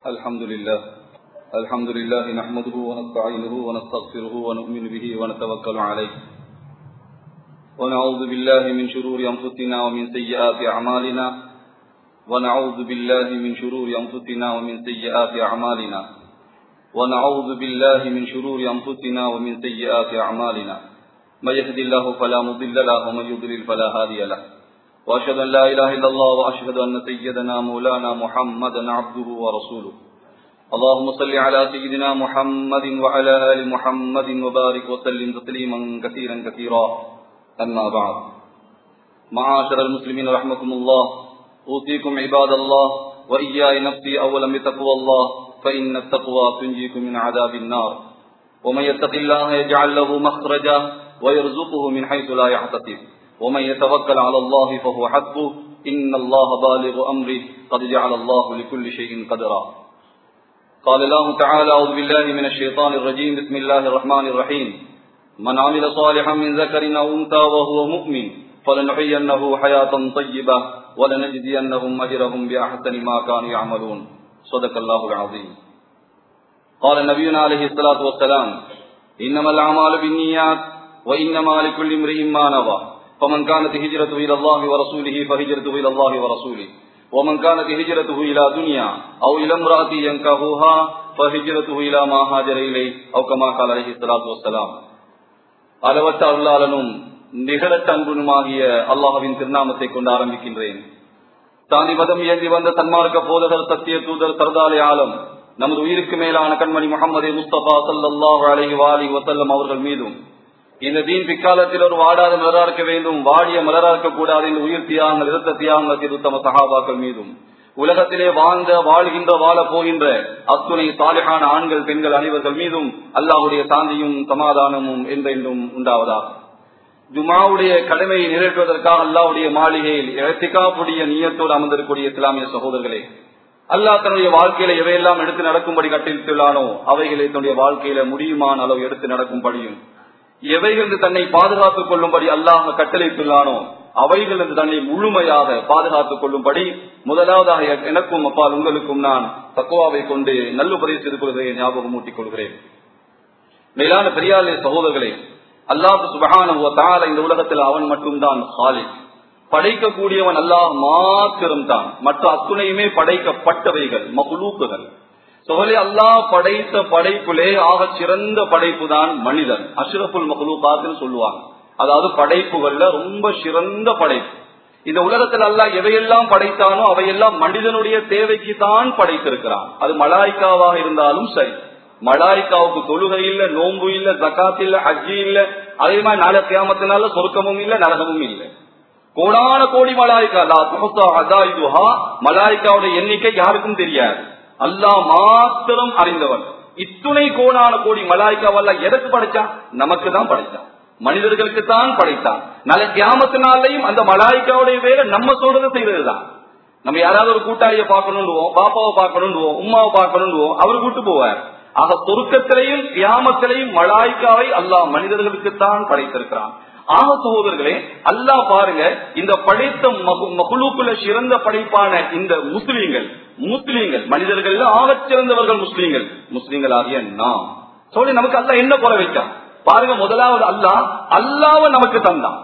الحمد لله الحمد لله نحمده ونستعينه ونستغفره ونؤمن به ونتوكل عليه ونعوذ بالله من شرور أنفسنا ومن سيئات أعمالنا ونعوذ بالله من شرور أنفسنا ومن سيئات أعمالنا ونعوذ بالله من شرور أنفسنا ومن سيئات أعمالنا من يهد الله فلا مضل له ومن يضلل فلا هادي له وأشهد أن لا إله إلا الله وأشهد أن سيدنا مولانا محمدا عبده ورسوله اللهم صل على سيدنا محمد وعلى آل محمد وبارك وسلم تسليما كثيرا كثيرا أما بعد معاشر المسلمين رحمكم الله أوصيكم عباد الله وإياي نفسي أولا بتقوى الله فإن التقوى تنجيكم من عذاب النار ومن يتق الله يجعل له مخرجا ويرزقه من حيث لا يحتسب ومن يتوكل على الله فهو حسبه إن الله بالغ أمره قد جعل الله لكل شيء قدرا قال الله تعالى أعوذ بالله من الشيطان الرجيم بسم الله الرحمن الرحيم من عمل صالحا من ذكر أو أنثى وهو مؤمن فلنحيينه حياة طيبة ولنجزينهم أجرهم بأحسن ما كانوا يعملون صدق الله العظيم قال نبينا عليه الصلاة والسلام إنما الأعمال بالنيات وإنما لكل امرئ ما نوى فمن كانت هجرته إلى الله ورسوله فهجرته إلى الله ورسوله ومن كانت هجرته إلى دنيا أو إلى امرأة ينكهوها فهجرته إلى ما هاجر إليه أو كما قال عليه الصلاة والسلام அளவற்ற அருளாளனும் நிகழற்ற அன்புனுமாகிய அல்லாஹுவின் திருநாமத்தை கொண்டு ஆரம்பிக்கின்றேன் தாண்டி மதம் ஏந்தி வந்த தன்மார்க்க போதகர் சத்திய தூதர் சர்தாலே ஆலம் நமது உயிருக்கு மேலான கண்மணி முகமது முஸ்தபா சல்லாஹ் அலஹி வாலி வசல்லம் அவர்கள் மீதும் இந்த தீன் பிக்காலத்தில் ஒரு வாடாத மலரா இருக்க வேண்டும் வாடிய மலரா இருக்கக்கூடாது என்று உயிர் தியாகங்கள் இருத்த தியாகங்கள் உத்தம சகாபாக்கள் மீதும் உலகத்திலே வாழ்ந்த வாழ்கின்ற வாழ போகின்ற அத்துணை சாலிகான ஆண்கள் பெண்கள் அனைவர்கள் மீதும் அல்லாஹுடைய சாந்தியும் சமாதானமும் என்றென்றும் உண்டாவதா ஜுமாவுடைய கடமையை நிறைவேற்றுவதற்காக அல்லாவுடைய மாளிகையில் இறத்திக்காப்புடைய நீயத்தோடு அமர்ந்திருக்கூடிய இஸ்லாமிய சகோதரர்களே அல்லாஹ் தன்னுடைய வாழ்க்கையில எவையெல்லாம் எடுத்து நடக்கும்படி கட்டித்துள்ளானோ அவைகளை தன்னுடைய வாழ்க்கையில முடியுமான அளவு எடுத்து நடக்கும்படியும் எவைகள் தன்னை பாதுகாத்துக் கொள்ளும்படி அல்லாஹ் கட்டளைத்துள்ளானோ அவைகள் தன்னை முழுமையாக பாதுகாத்துக் கொள்ளும்படி முதலாவதாக எனக்கும் அப்பால் உங்களுக்கும் நான் தக்குவாவை கொண்டு நல்லுபறை செய்து கொள்கிறேன் ஞாபகம் ஊட்டிக் கொள்கிறேன் மேலான பெரியாலே சகோதரர்களே அல்லாஹு சுபகான இந்த உலகத்தில் அவன் மட்டும்தான் ஹாலிக் படைக்கக்கூடியவன் அல்லாஹ் மாத்திரம் தான் மற்ற அத்துணையுமே படைக்கப்பட்டவைகள் மகுலூக்குகள் சொகலே அல்லாஹ் படைத்த படைப்புலே ஆக சிறந்த படைப்பு தான் மனிதன் அஷ்ரஃபுல் மகுலூகாத்துன்னு சொல்லுவாங்க அதாவது படைப்புகள்ல ரொம்ப சிறந்த படைப்பு இந்த உலகத்தில் அல்லாஹ் எவையெல்லாம் படைத்தானோ அவையெல்லாம் மனிதனுடைய தேவைக்கு தான் படைத்திருக்கிறான் அது மலாய்க்காவாக இருந்தாலும் சரி மலாய்க்காவுக்கு தொழுகை இல்ல நோன்பு இல்ல ஜக்காத் இல்ல அஜி இல்ல அதே மாதிரி நாளை கியாமத்தினால சொர்க்கமும் இல்ல நரகமும் இல்லை கோடான கோடி மலாய்க்கா மலாய்க்காவுடைய எண்ணிக்கை யாருக்கும் தெரியாது அல்லாஹ் மாத்திரம் அறிந்தவன் இத்துணை கோடான கோடி மலாய்க்காவல்ல எதற்கு படைச்சான் நமக்கு தான் படைச்சான் மனிதர்களுக்கு தான் படைத்தான் நல்ல கியாமத்தினாலையும் அந்த மலாய்க்காவுடைய வேலை நம்ம சொல்றதை செய்யறதுதான் நம்ம யாராவது ஒரு கூட்டாளியை பார்க்கணும்னுவோம் பாப்பாவை பார்க்கணும்னுவோம் உமாவை பார்க்கணும்னுவோம் அவர் கூட்டு போவார் ஆக சொருக்கத்திலையும் கியாமத்திலையும் மலாய்க்காவை அல்லாஹ் மனிதர்களுக்கு தான் படைத்திருக்கிறான் ஆக சகோதரர்களே அல்லா பாருங்க இந்த படைத்த மகுழுக்குள்ள சிறந்த படைப்பான இந்த முஸ்லீம்கள் முஸ்லீம்கள் மனிதர்கள் ஆகச் சிறந்தவர்கள் முஸ்லீம்கள் முஸ்லீம்கள் ஆகிய நாம் சொல்லி நமக்கு அல்ல என்ன குறை வைத்தான் பாருங்க முதலாவது அல்லா அல்லாவ நமக்கு தந்தான்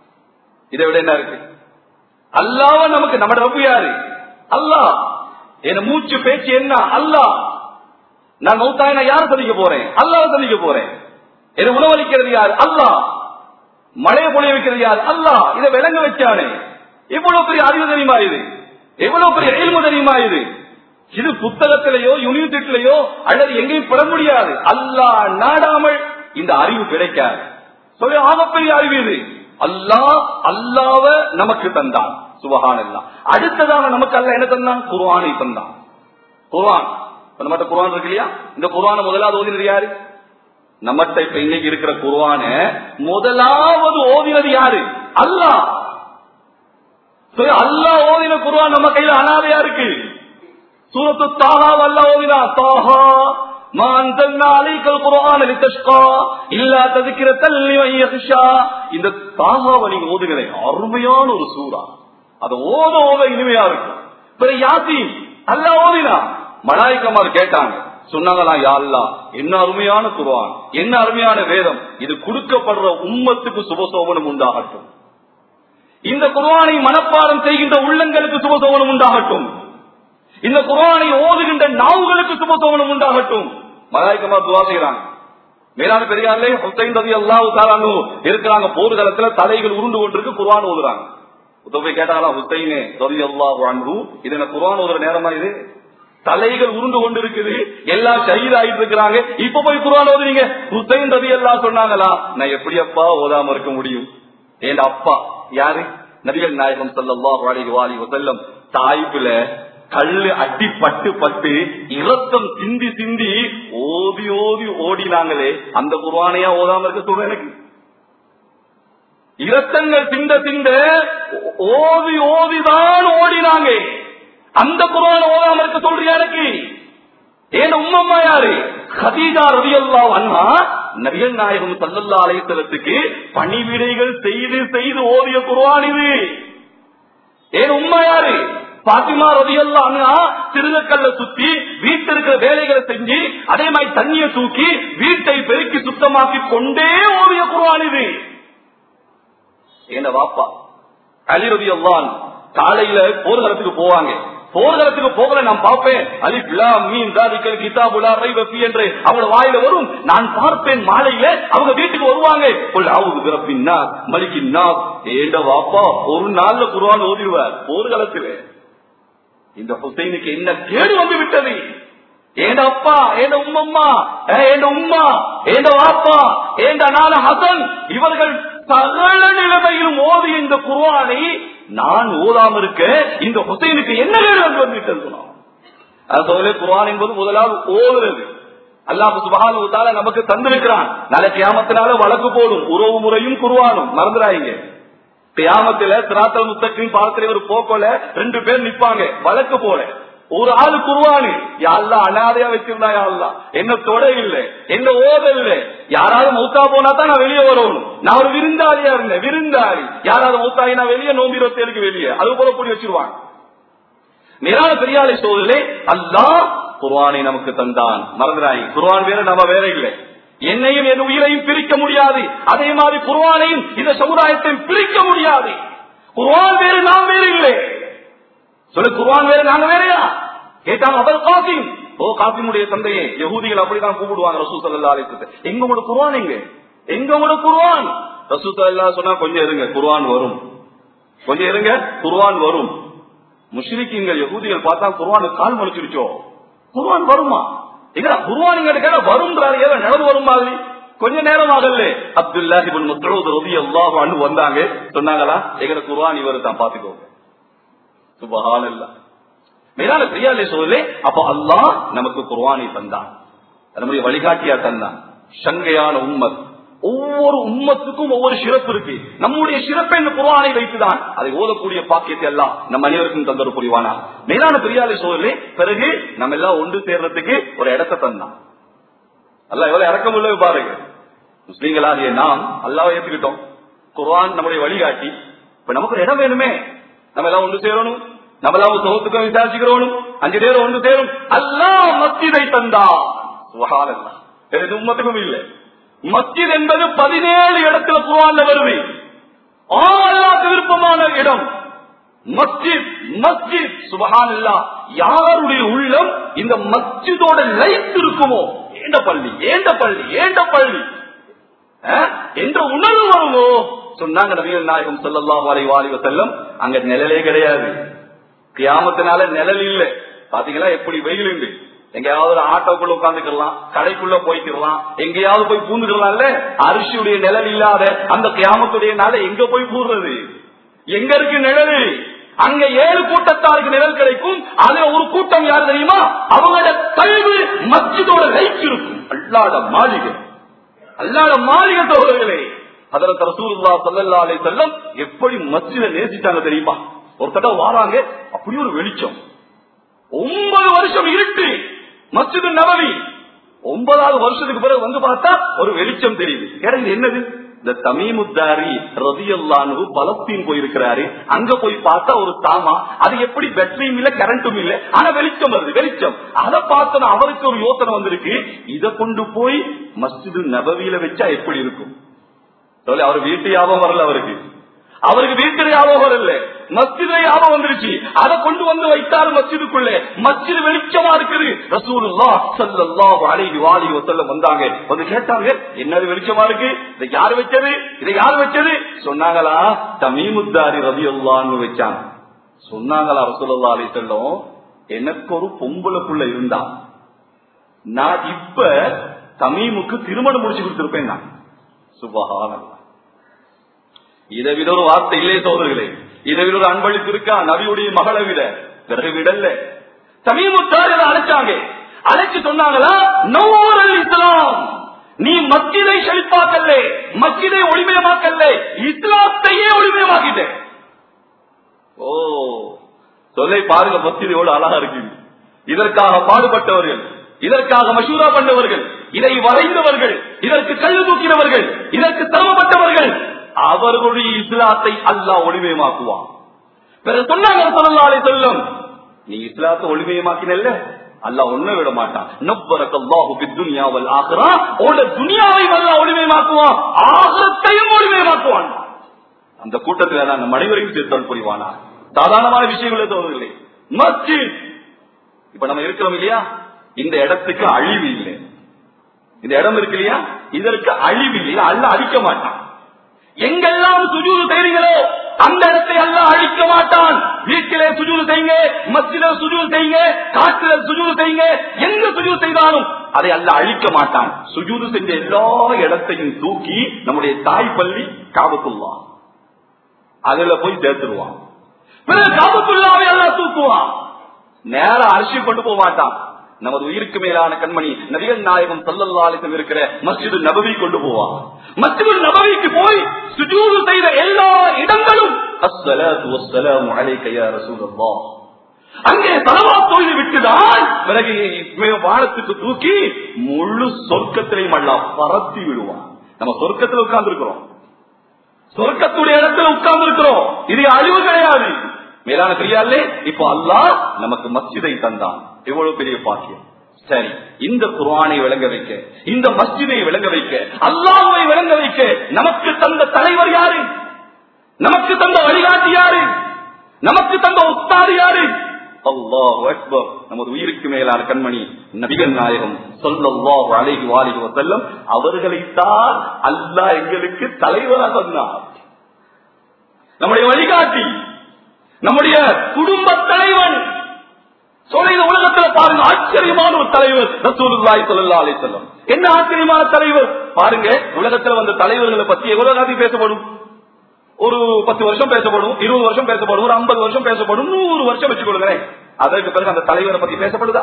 இதை விட என்ன இருக்கு அல்லாவ நமக்கு நம்ம ரப்பு யாரு அல்லா என் மூச்சு பேச்சு என்ன அல்லா நான் மௌத்தாயினா யார சந்திக்க போறேன் அல்லாவை சந்திக்க போறேன் என்ன உணவளிக்கிறது யார் அல்லா மழையை பொழிய வைக்கிறது யார் அல்லா இதை விளங்க வச்சானே எவ்வளவு பெரிய அறிவு தெரியுமா இது எவ்வளவு பெரிய எல்மு தெரியுமா இது இது புத்தகத்திலேயோ யூனிவர்சிட்டிலேயோ அல்லது எங்கேயும் பெற முடியாது அல்லா நாடாமல் இந்த அறிவு கிடைக்காது சொல்லி ஆகப்பெரிய அறிவு இது அல்லா அல்லாவ நமக்கு தந்தான் சுபகான் எல்லாம் அடுத்ததாக நமக்கு அல்ல என்ன தந்தான் குர்வானை தந்தான் குர்வான் நம்மகிட்ட குர்வான் இருக்கு இல்லையா இந்த குர்வான முதலாவது ஓதினது யாரு நம்மகிட்ட இப்ப இன்னைக்கு இருக்கிற குர்வான முதலாவது ஓதினது யாரு அல்லா அல்லா ஓதின குர்வான் நம்ம கையில அனாதையா இருக்கு சூரத்து தாகா அல்லா ஓதினா தாகா ما أنزلنا عليك القرآن لتشقى إلا تذكرة لمن يخشى இந்த தாகாவை நீங்க ஓதுகிறேன் அருமையான ஒரு சூறா அதை ஓத ஓத இனிமையா இருக்கும் பிறகு யாசி அல்ல ஓதினா மலாய்க்கமார் கேட்டாங்க சொன்னாங்களா யா அல்லாஹ் என்ன அருமையான குர்ஆன் என்ன அருமையான வேதம் இது கொடுக்கப்படுற உம்மத்துக்கு சுபசோபனம் உண்டாகட்டும் இந்த குர்ஆனை மனப்பாடம் செய்கின்ற உள்ளங்களுக்கு சுபசோபனம் உண்டாகட்டும் இந்த குர்ஆனை ஓதுகின்ற நாவுகளுக்கு சுபசோபனம் உண்டாகட்டும் மலாய்க்கமார் துவா செய்யறாங்க மேலான பெரியாரிலே ஹுசைன் ரவி அல்லாஹு தாலானு இருக்கிறாங்க போர்க்களத்துல தலைகள் உருண்டு கொண்டிருக்கு குர்ஆன் ஓதுறாங்க உதவி கேட்டாங்களா ஹுசைனே ரவி அல்லாஹு அன்பு இது என்ன குர்ஆன் ஓதுற நேரமா இது தலைகள் உருண்டு கொண்டு இருக்குது எல்லாம் ஷஹீத் ஆயிட்டு இருக்கிறாங்க இப்ப போய் குர்ஆன் ஓதுறீங்க ஹுசைன் ரவி எல்லாம் சொன்னாங்களா நான் எப்படி அப்பா ஓதாம இருக்க முடியும் என் அப்பா யாரு நபிகள் நாயகம் ஸல்லல்லாஹு அலைஹி வாலி வஸல்லம் தாய்ப்புல கல்லு அடி பட்டு பட்டு இரத்தம் சிந்தி சிந்தி ஓதி ஓதி ஓடினாங்களே அந்த குர்ஆனையா ஓதாம இருக்க சொல்ற எனக்கு இரத்தங்கள் சிந்த சிந்த ஓதி ஓதிதான் ஓடினாங்க அந்த குர்ஆன் ஓதாம இருக்க சொல்றியா எனக்கு ஏன் உம்மம்மா யாரு ஹதீஜா ரலியல்லாஹு அன்ஹா நபிகள் நாயகம் ஸல்லல்லாஹு அலைஹி வஸல்லத்துக்கு பணிவிடைகள் செய்து செய்து ஓதிய குர்ஆன் இது ஏன் உம்மா யாரு பாத்திமா ரதியல்லாஹு அன்ஹா சிறுகக்கல்ல சுத்தி வீட்டில் இருக்கிற வேலைகளை செஞ்சு அதே மாதிரி தண்ணியை தூக்கி வீட்டை பெருக்கி சுத்தமாக்கி கொண்டே ஓதிய குர்ஆன் இது என்ன வாப்பா அலி ரதியல்லாஹு காலையில போர்க்களத்துக்கு போவாங்க போர்க்களத்துக்கு போகல நான் பார்ப்பேன் அலிப் லாம் மீன் தாதிக்கல் கிதாபுலா ரைவபி என்று அவங்க வாயில வரும் நான் பார்ப்பேன் மாலையில அவங்க வீட்டுக்கு வருவாங்க கொல் ஆவுது பிறப்பின்னா மலிக்கின்னா ஏண்ட வாப்பா ஒரு நாள்ல குர்ஆன் ஓதிடுவார் போர்க்களத்துல இந்த ஹுசைனுக்கு என்ன கேடு வந்து விட்டது ஏண்ட அப்பா ஏண்ட உம்மம்மா ஏண்ட உம்மா ஏண்ட வாப்பா ஏண்ட நான ஹசன் இவர்கள் சகல நிலைமையிலும் ஓதிய இந்த குர்ஆனை நான் ஓதாம இருக்க இந்த ஹுசைனுக்கு என்ன வேணும் வந்துவிட்டது சொன்னான் அதுபோல குர்ஆன் என்பது முதலாவது ஓதுறது அல்லாஹ் சுபஹானஹு தஆலா நமக்கு தந்திருக்கிறான் நாளை கியாமத்தினால வழக்கு போடும் உறவு முறையும் குர்ஆனும் மறந்துடாதீங்க கியாமத்துல சிராத்தல் முத்தக்கின் பாலத்துல ஒரு போக்கோல ரெண்டு பேர் நிப்பாங்க வழக்கு போல ஒரு ஆளு குருவானு யாரெல்லாம் அனாதையா வச்சிருந்தா யாரெல்லாம் என்ன தொட இல்ல என்ன ஓத இல்ல யாராவது மௌத்தா போனா தான் நான் வெளியே வரணும் நான் ஒரு விருந்தாளியா இருந்தேன் விருந்தாளி யாராவது மௌத்தாயினா வெளியே நோம்பி இருபத்தேழுக்கு வெளியே அது போல கூடி வச்சிருவாங்க நிரான பெரியாலை சோதலே அல்லாஹ் குர்ஆனை நமக்கு தந்தான் மறந்துடாய் குர்ஆன் வேற நம்ம வேற இல்லை என்னையும் என் உயிரையும் பிரிக்க முடியாது அதே மாதிரி குர்ஆனையும் இந்த சமுதாயத்தையும் பிரிக்க முடியாது குர்ஆன் வேறு நாம் வேறு இல்லை சொல்லு குர்ஆன் வேறு நாங்க வேறையா கேட்டாங்க அவர் காசிம் ஓ காசிமுடைய தந்தையே யகூதிகள் அப்படிதான் கூப்பிடுவாங்க ரசூ சல்லா அலிசத்தை எங்க உங்களோட குர்ஆன் எங்க எங்க உங்களோட குர்ஆன் ரசூ சல்லா சொன்னா கொஞ்சம் இருங்க குர்ஆன் வரும் கொஞ்சம் இருங்க குர்ஆன் வரும் முஷ்ரிக்கீங்கள் யகூதிகள் பார்த்தா குர்ஆனு கால் முளைச்சிருச்சோ குர்ஆன் வருமா எங்கடா குர்ஆன் இங்க கேட்டா வரும்ன்றாரு ஏதோ நிலவு வரும் மாதிரி கொஞ்ச நேரம் ஆகல அப்துல்லா இப்னு மஸ்ஊத் ரலியல்லாஹு அன்ஹு வந்தாங்க சொன்னாங்களா எங்கட குர்ஆன் இவர் தான் பாத்துக்கோங்க சுபஹானல்லாஹ் மேலான பிரியாலே சொல்லலே அப்ப அல்லாஹ் நமக்கு குர்ஆனை தந்தான் நம்முடைய வழிகாட்டியா தந்தான் சங்கையான உம்மத் ஒவ்வொரு உம்மத்துக்கும் ஒவ்வொரு சிறப்பு இருக்கு நம்முடைய சிறப்பை இந்த குர்ஆனை வைத்துதான் அதை ஓதக்கூடிய பாக்கியத்தை எல்லாம் நம்ம அனைவருக்கும் தந்தரு புரிவானா மேலான பிரியாலை சோழலே பிறகு நம்ம எல்லாம் ஒன்று சேர்றதுக்கு ஒரு இடத்தை தந்தான் அல்ல எவ்வளவு இறக்கம் உள்ளது பாருங்க முஸ்லீம்களாகிய நாம் அல்லாவை ஏத்துக்கிட்டோம் குர்ஆன் நம்முடைய வழிகாட்டி இப்ப நமக்கு ஒரு இடம் வேணுமே நம்ம எல்லாம் ஒன்று சேரணும் நம்ம எல்லாம் சோத்துக்கும் விசாரிச்சுக்கிறோம் அஞ்சு பேரும் ஒன்று சேரும் அல்லாஹ் மஸ்ஜிதை தந்தா சுபஹானல்லாஹ் வேற எது உம்மத்துக்கும் இல்லை மஸ்ஜித் என்பது பதினேழு இடத்துல குர்ஆன்ல வருது ஆ அல்லாஹ்க்கு விருப்பமான இடம் மஸ்ஜித் மஸ்ஜித் சுபஹானல்லாஹ் யாருடைய உள்ளம் இந்த மஸ்ஜிதோட லைஃப் இருக்குமோ ஏண்ட பள்ளி ஏண்ட பள்ளி ஏண்ட பள்ளி அஹ், என்ற உணர்வு வருமோ சொன்னாங்க நபிகள் நாயகம் ஸல்லல்லாஹு அலைஹி வாலிஹி வஸல்லம் அங்க நிழலே கிடையாது கியாமத்தினால நிழல் இல்ல பாத்தீங்களா எப்படி வெயில் உண்டு எங்கேயாவது ஒரு ஆட்டோக்குள்ள உட்காந்துக்கலாம் கடைக்குள்ள போய்க்கிடலாம் எங்கேயாவது போய் பூந்துக்கலாம்ல அரிசியுடைய நிழல் இல்லாத அந்த கியாமத்துடைய நாள எங்க போய் பூடுறது எங்க இருக்கு நிழல் அங்க ஏழு கூட்டத்தாருக்கு நிழல் கிடைக்கும் அதுல ஒரு கூட்டம் யார் தெரியுமா அவங்களோட கல்வி மஸ்ஜிதோட லைஃப் இருக்கும் அல்லாத மாளிகை அல்லாத மாளிகை தோழர்களே அதில் ரசூலுல்லா ஸல்லல்லாஹு அலைஹி வஸல்லம் எப்படி மஸ்ஜிதை நேசிட்டாங்க தெரியுமா ஒரு தடவை வாராங்க அப்படி ஒரு வெளிச்சம் ஒன்பது வருஷம் இருட்டு மஸ்ஜிது நபவி ஒன்பதாவது வருஷத்துக்கு பிறகு வந்து பார்த்தா ஒரு வெளிச்சம் தெரியுது கேட்டது என்னது இந்த தமீமுத்தாரி ரதியல்லானு பலஸ்தீன் போயிருக்கிறாரு அங்க போய் பார்த்தா ஒரு சாமா அது எப்படி பேட்டரியும் இல்ல கரண்ட்டும் இல்ல ஆனா வெளிச்சம் வருது வெளிச்சம் அதை பார்த்தோம் அவருக்கு ஒரு யோசனை வந்திருக்கு இதை கொண்டு போய் மஸ்ஜிது நபவியில வச்சா எப்படி இருக்கும் சொல்லி அவர் வீட்டு ஞாபகம் வரல அவருக்கு அவருக்கு வீட்டு ஞாபகம் வரல மஸ்ஜித ஞாபகம் வந்துருச்சு அதை கொண்டு வந்து வைத்தார் மஸ்ஜிதுக்குள்ளே மஸ்ஜிது வெளிச்சமா இருக்குது ரசூலுல்லா ஸல்லல்லாஹு அலைஹி வாலிஹி வஸல்லம் வந்தாங்க வந்து கேட்டாங்க என்னது வெளிச்சமா இருக்கு இதை யார் வச்சது இதை யார் வச்சது சொன்னாங்களா தமீமுத்தாரி ரலியல்லாஹு வச்சாங்க சொன்னாங்களா ரசூலுல்லாஹி அலைஹி வஸல்லம் எனக்கு ஒரு பொம்பளை புள்ள இருந்தா நான் இப்ப தமீமுக்கு திருமணம் முடிச்சு கொடுத்திருப்பேன் நான் சுபஹானல்லாஹ் இதை விட ஒரு வார்த்தை இல்லையே சோதர்களே இதை விட ஒரு அன்பளிப்பு இருக்கா நபியுடைய மகளை விட பிறகு விடல சமீபத்தார் அழைச்சாங்க அழைச்சு சொன்னாங்களா நோரல் இஸ்லாம் நீ மஸ்ஜிதை செழிப்பாக்கல்ல மஸ்ஜிதை ஒளிமயமாக்கல்ல இஸ்லாத்தையே ஒளிமயமாக்கிட்ட ஓ சொல்லை பாருங்க மஸ்ஜித் எவ்வளவு அழகா இருக்கு இதற்காக பாடுபட்டவர்கள் இதற்காக மசூரா பண்ணவர்கள் இதை வரைந்தவர்கள் இதற்கு கல்லு தூக்கினவர்கள் இதற்கு சிரமப்பட்டவர்கள் அவர்களுடைய இஸ்லாத்தை அல்லாஹ் ஒளிமயமாக்குவான் பிறகு சொன்னாங்க சொல்லலாலே சொல்லும் நீ இஸ்லாத்தை ஒளிமயமாக்கினல்ல அல்லாஹ் ஒண்ணு விட மாட்டான் நப்பரக் அல்லாஹு பித்துன்யாவல் ஆகிறா உள்ள துனியாவை அல்லாஹ் ஒளிமயமாக்குவான் ஆகத்தையும் ஒளிமயமாக்குவான் அந்த கூட்டத்தில் நான் நம் அனைவரையும் சேர்த்தல் புரிவானா சாதாரணமான விஷயங்களே தோன்றவில்லை மஸ்ஜித் இப்ப நம்ம இருக்கிறோம் இல்லையா இந்த இடத்துக்கு அழிவு இல்லை இந்த இடம் இருக்கு இல்லையா இதற்கு அழிவு இல்லை அல்ல அழிக்க மாட்டான் எங்கெல்லாம் சுஜூது செய்றீங்களோ அந்த இடத்தை எல்லாம் அழிக்க மாட்டான் வீட்டிலே சுஜூது செய்யுங்க மத்தியில சுஜூது செய்யுங்க காட்டில சுஜூது செய்யுங்க எங்க சுஜூது செய்தாலும் அதை அல்ல அழிக்க மாட்டான் சுஜூது செஞ்ச எல்லா இடத்தையும் தூக்கி நம்முடைய தாய் பள்ளி காபத்துள்ளான் அதுல போய் சேர்த்துருவான் பிறகு காபத்துள்ளாவை எல்லாம் தூக்குவான் நேரம் அரிசி கொண்டு போக மாட்டான் நமது உயிருக்கு மேலான கண்மணி நபிகள் நாயகம் சல்லல்லாலிசம் இருக்கிற மஸ்ஜிது நபவி கொண்டு போவான் மஸ்ஜிது நபவிக்கு போய் சுஜூது செய்த எல்லா இடங்களும் அஸ்ஸலாத்து வஸ்ஸலாமு அலைக யா ரசூலல்லாஹ் அங்கே தலவா தொழில் விட்டுதான் பிறகு வானத்துக்கு தூக்கி முழு சொர்க்கத்திலையும் அல்ல பரத்தி விடுவான் நம்ம சொர்க்கத்தில் உட்கார்ந்து இருக்கிறோம் சொர்க்கத்துடைய இடத்துல உட்கார்ந்து இருக்கிறோம் இது அழிவு கிடையாது மேலான பெரியாலே இப்போ அல்லாஹ் நமக்கு மஸ்ஜிதை தந்தான் எவ்வளவு பெரிய பாக்கியம் சரி இந்த குர்ஆனை விளங்க வைக்க இந்த மஸ்ஜிதை விளங்க வைக்க அல்லாஹ்வை விளங்க வைக்க நமக்கு தந்த தலைவர் யாரு நமக்கு தந்த வழிகாட்டி யாரு நமக்கு தந்த உஸ்தாது யாரு அல்லாஹ் அக்பர் நமது உயிருக்கு மேலான கண்மணி நபிகள் நாயகம் சொல்லல்லாஹு அலைஹி வாலிஹி வஸல்லம் அவர்களைத்தான் அல்லாஹ் எங்களுக்கு தலைவராக சொன்னார் நம்முடைய வழிகாட்டி நம்முடைய குடும்ப தலைவன் சொல்ல இந்த உலகத்துல பாருங்க ஆச்சரியமான ஒரு தலைவர் ரசூலுல்லாஹி ஸல்லல்லாஹு அலைஹி வஸல்லம் என்ன ஆச்சரியமான தலைவர் பாருங்க உலகத்துல வந்த தலைவர்களை பத்தி எவ்வளவு காதி பேசப்படும் ஒரு பத்து வருஷம் பேசப்படும் இருபது வருஷம் பேசப்படும் ஒரு ஐம்பது வருஷம் பேசப்படும் நூறு வருஷம் வச்சு கொடுங்களேன் அதற்கு பிறகு அந்த தலைவரை பத்தி பேசப்படுதா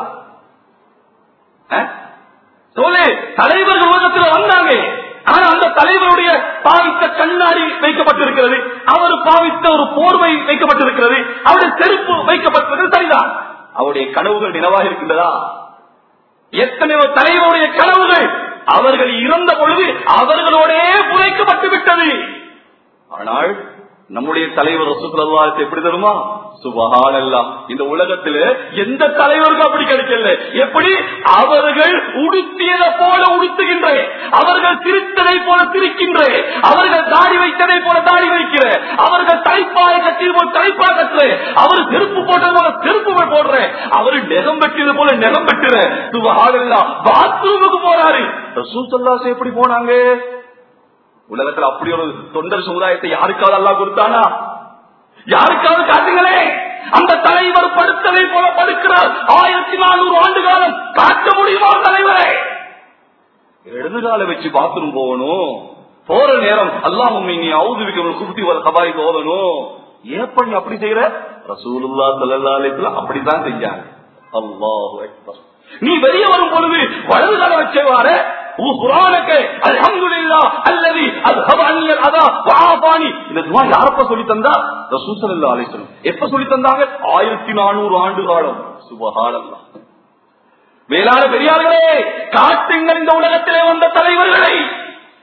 சொல்லு தலைவர்கள் உலகத்தில் வந்தாங்க ஆனா அந்த தலைவருடைய பாவித்த கண்ணாடி வைக்கப்பட்டிருக்கிறது அவர் பாவித்த ஒரு போர்வை வைக்கப்பட்டிருக்கிறது அவருடைய செருப்பு வைக்கப்பட்டிருக்கிறது சரிதான் அவருடைய கனவுகள் நினைவாக இருக்கின்றதா எத்தனையோ தலைவருடைய கனவுகள் அவர்கள் இறந்த பொழுது அவர்களோடே புதைக்கப்பட்டு விட்டது ஆனால் நம்முடைய தலைவர் ரசூலுல்லாஹி எப்படி தருமா சுபஹானல்லாஹ் இந்த உலகத்துல எந்த தலைவருக்கும் அப்படி கிடைக்கல எப்படி அவர்கள் உடுத்தியதை போல உடுத்துகின்ற அவர்கள் சிரித்ததை போல சிரிக்கின்ற அவர்கள் தாடி வைத்ததை போல தாடி வைக்கிற அவர்கள் தலைப்பாய கட்டியது போல தலைப்பாய கட்டுற அவர் செருப்பு போட்டது போல செருப்பு போடுற அவர் நெகம் வெட்டியது போல நெகம் வெட்டுற சுபஹானல்லாஹ் பாத்ரூமுக்கு போறாரு ரசூலுல்லாஹி எப்படி போனாங்க உலகத்துல அப்படி ஒரு தொண்டர் சமுதாயத்தை யாருக்காவது அல்லா கொடுத்தானா யாருக்காவது காட்டுங்களே அந்த தலைவர் படுத்ததை போல படுக்கிறார் ஆயிரத்தி நானூறு ஆண்டு காலம் காட்ட முடியுமா தலைவரை இடது கால வச்சு பாத்ரூம் போகணும் போற நேரம் அல்லாஹும் நீ அவுதுவிக்க குப்தி வர சபாய் போகணும் ஏன் பண்ணி அப்படி செய்யற ரசூலுல்லா சல்லா அலிஸ்லாம் அப்படித்தான் செஞ்சாங்க அல்லாஹ் அக்பர் நீ வெளியே வரும் பொழுது வலது கால வச்சே வார குரானுக்கு அல்ஹம்துலில்லாஹ் அல்லதி அஸ்ஹப அன்னி அதா வஆஃபானி இந்த துஆ யாரப்ப சொல்லி தந்தா ரசூல் ஸல்லல்லாஹு அலைஹி வஸல்லம் எப்ப சொல்லி தந்தாங்க 1400 ஆண்டு காலம் சுபஹானல்லாஹ் மேலான பெரியார்களே காட்டுங்கள் இந்த உலகத்திலே வந்த தலைவர்களை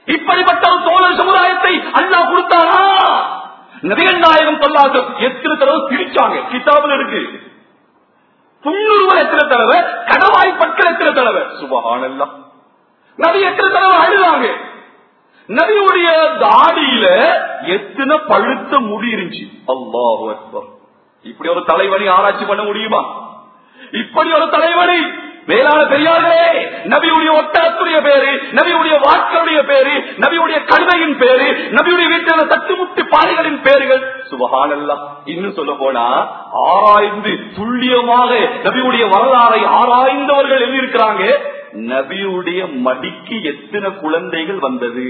இப்படிப்பட்ட ஒரு தோழர் சமுதாயத்தை அல்லாஹ் கொடுத்தாரா நபிகள் நாயகம் சொல்லாத எத்தனை தடவை சிரிச்சாங்க கிதாபில் இருக்கு புண்ணுருவர் எத்தனை தடவை கடவாய்ப்பட்கள் எத்தனை தடவை சுபகானல்லாம் நபி எத்தனை தடவை அழுதாங்க நபியுடைய தாடியில எத்தனை பழுத்த முடி இருந்துச்சு அல்லாஹ் அக்பர் இப்படி ஒரு தலைவனை ஆராய்ச்சி பண்ண முடியுமா இப்படி ஒரு தலைவனை மேலான பெரியார்களே நபியுடைய ஒட்டகத்துடைய பேரு நபியுடைய வாட்களுடைய பேரு நபியுடைய கழுதையின் பேரு நபியுடைய வீட்டில் தட்டுமுட்டு பாறைகளின் பேர்கள் சுபகானல்லாம் இன்னும் சொல்ல போனா ஆராய்ந்து துல்லியமாக நபியுடைய வரலாறை ஆராய்ந்தவர்கள் எழுதியிருக்கிறாங்க நபியுடைய மடிக்கு எத்தனை குழந்தைகள் வந்தது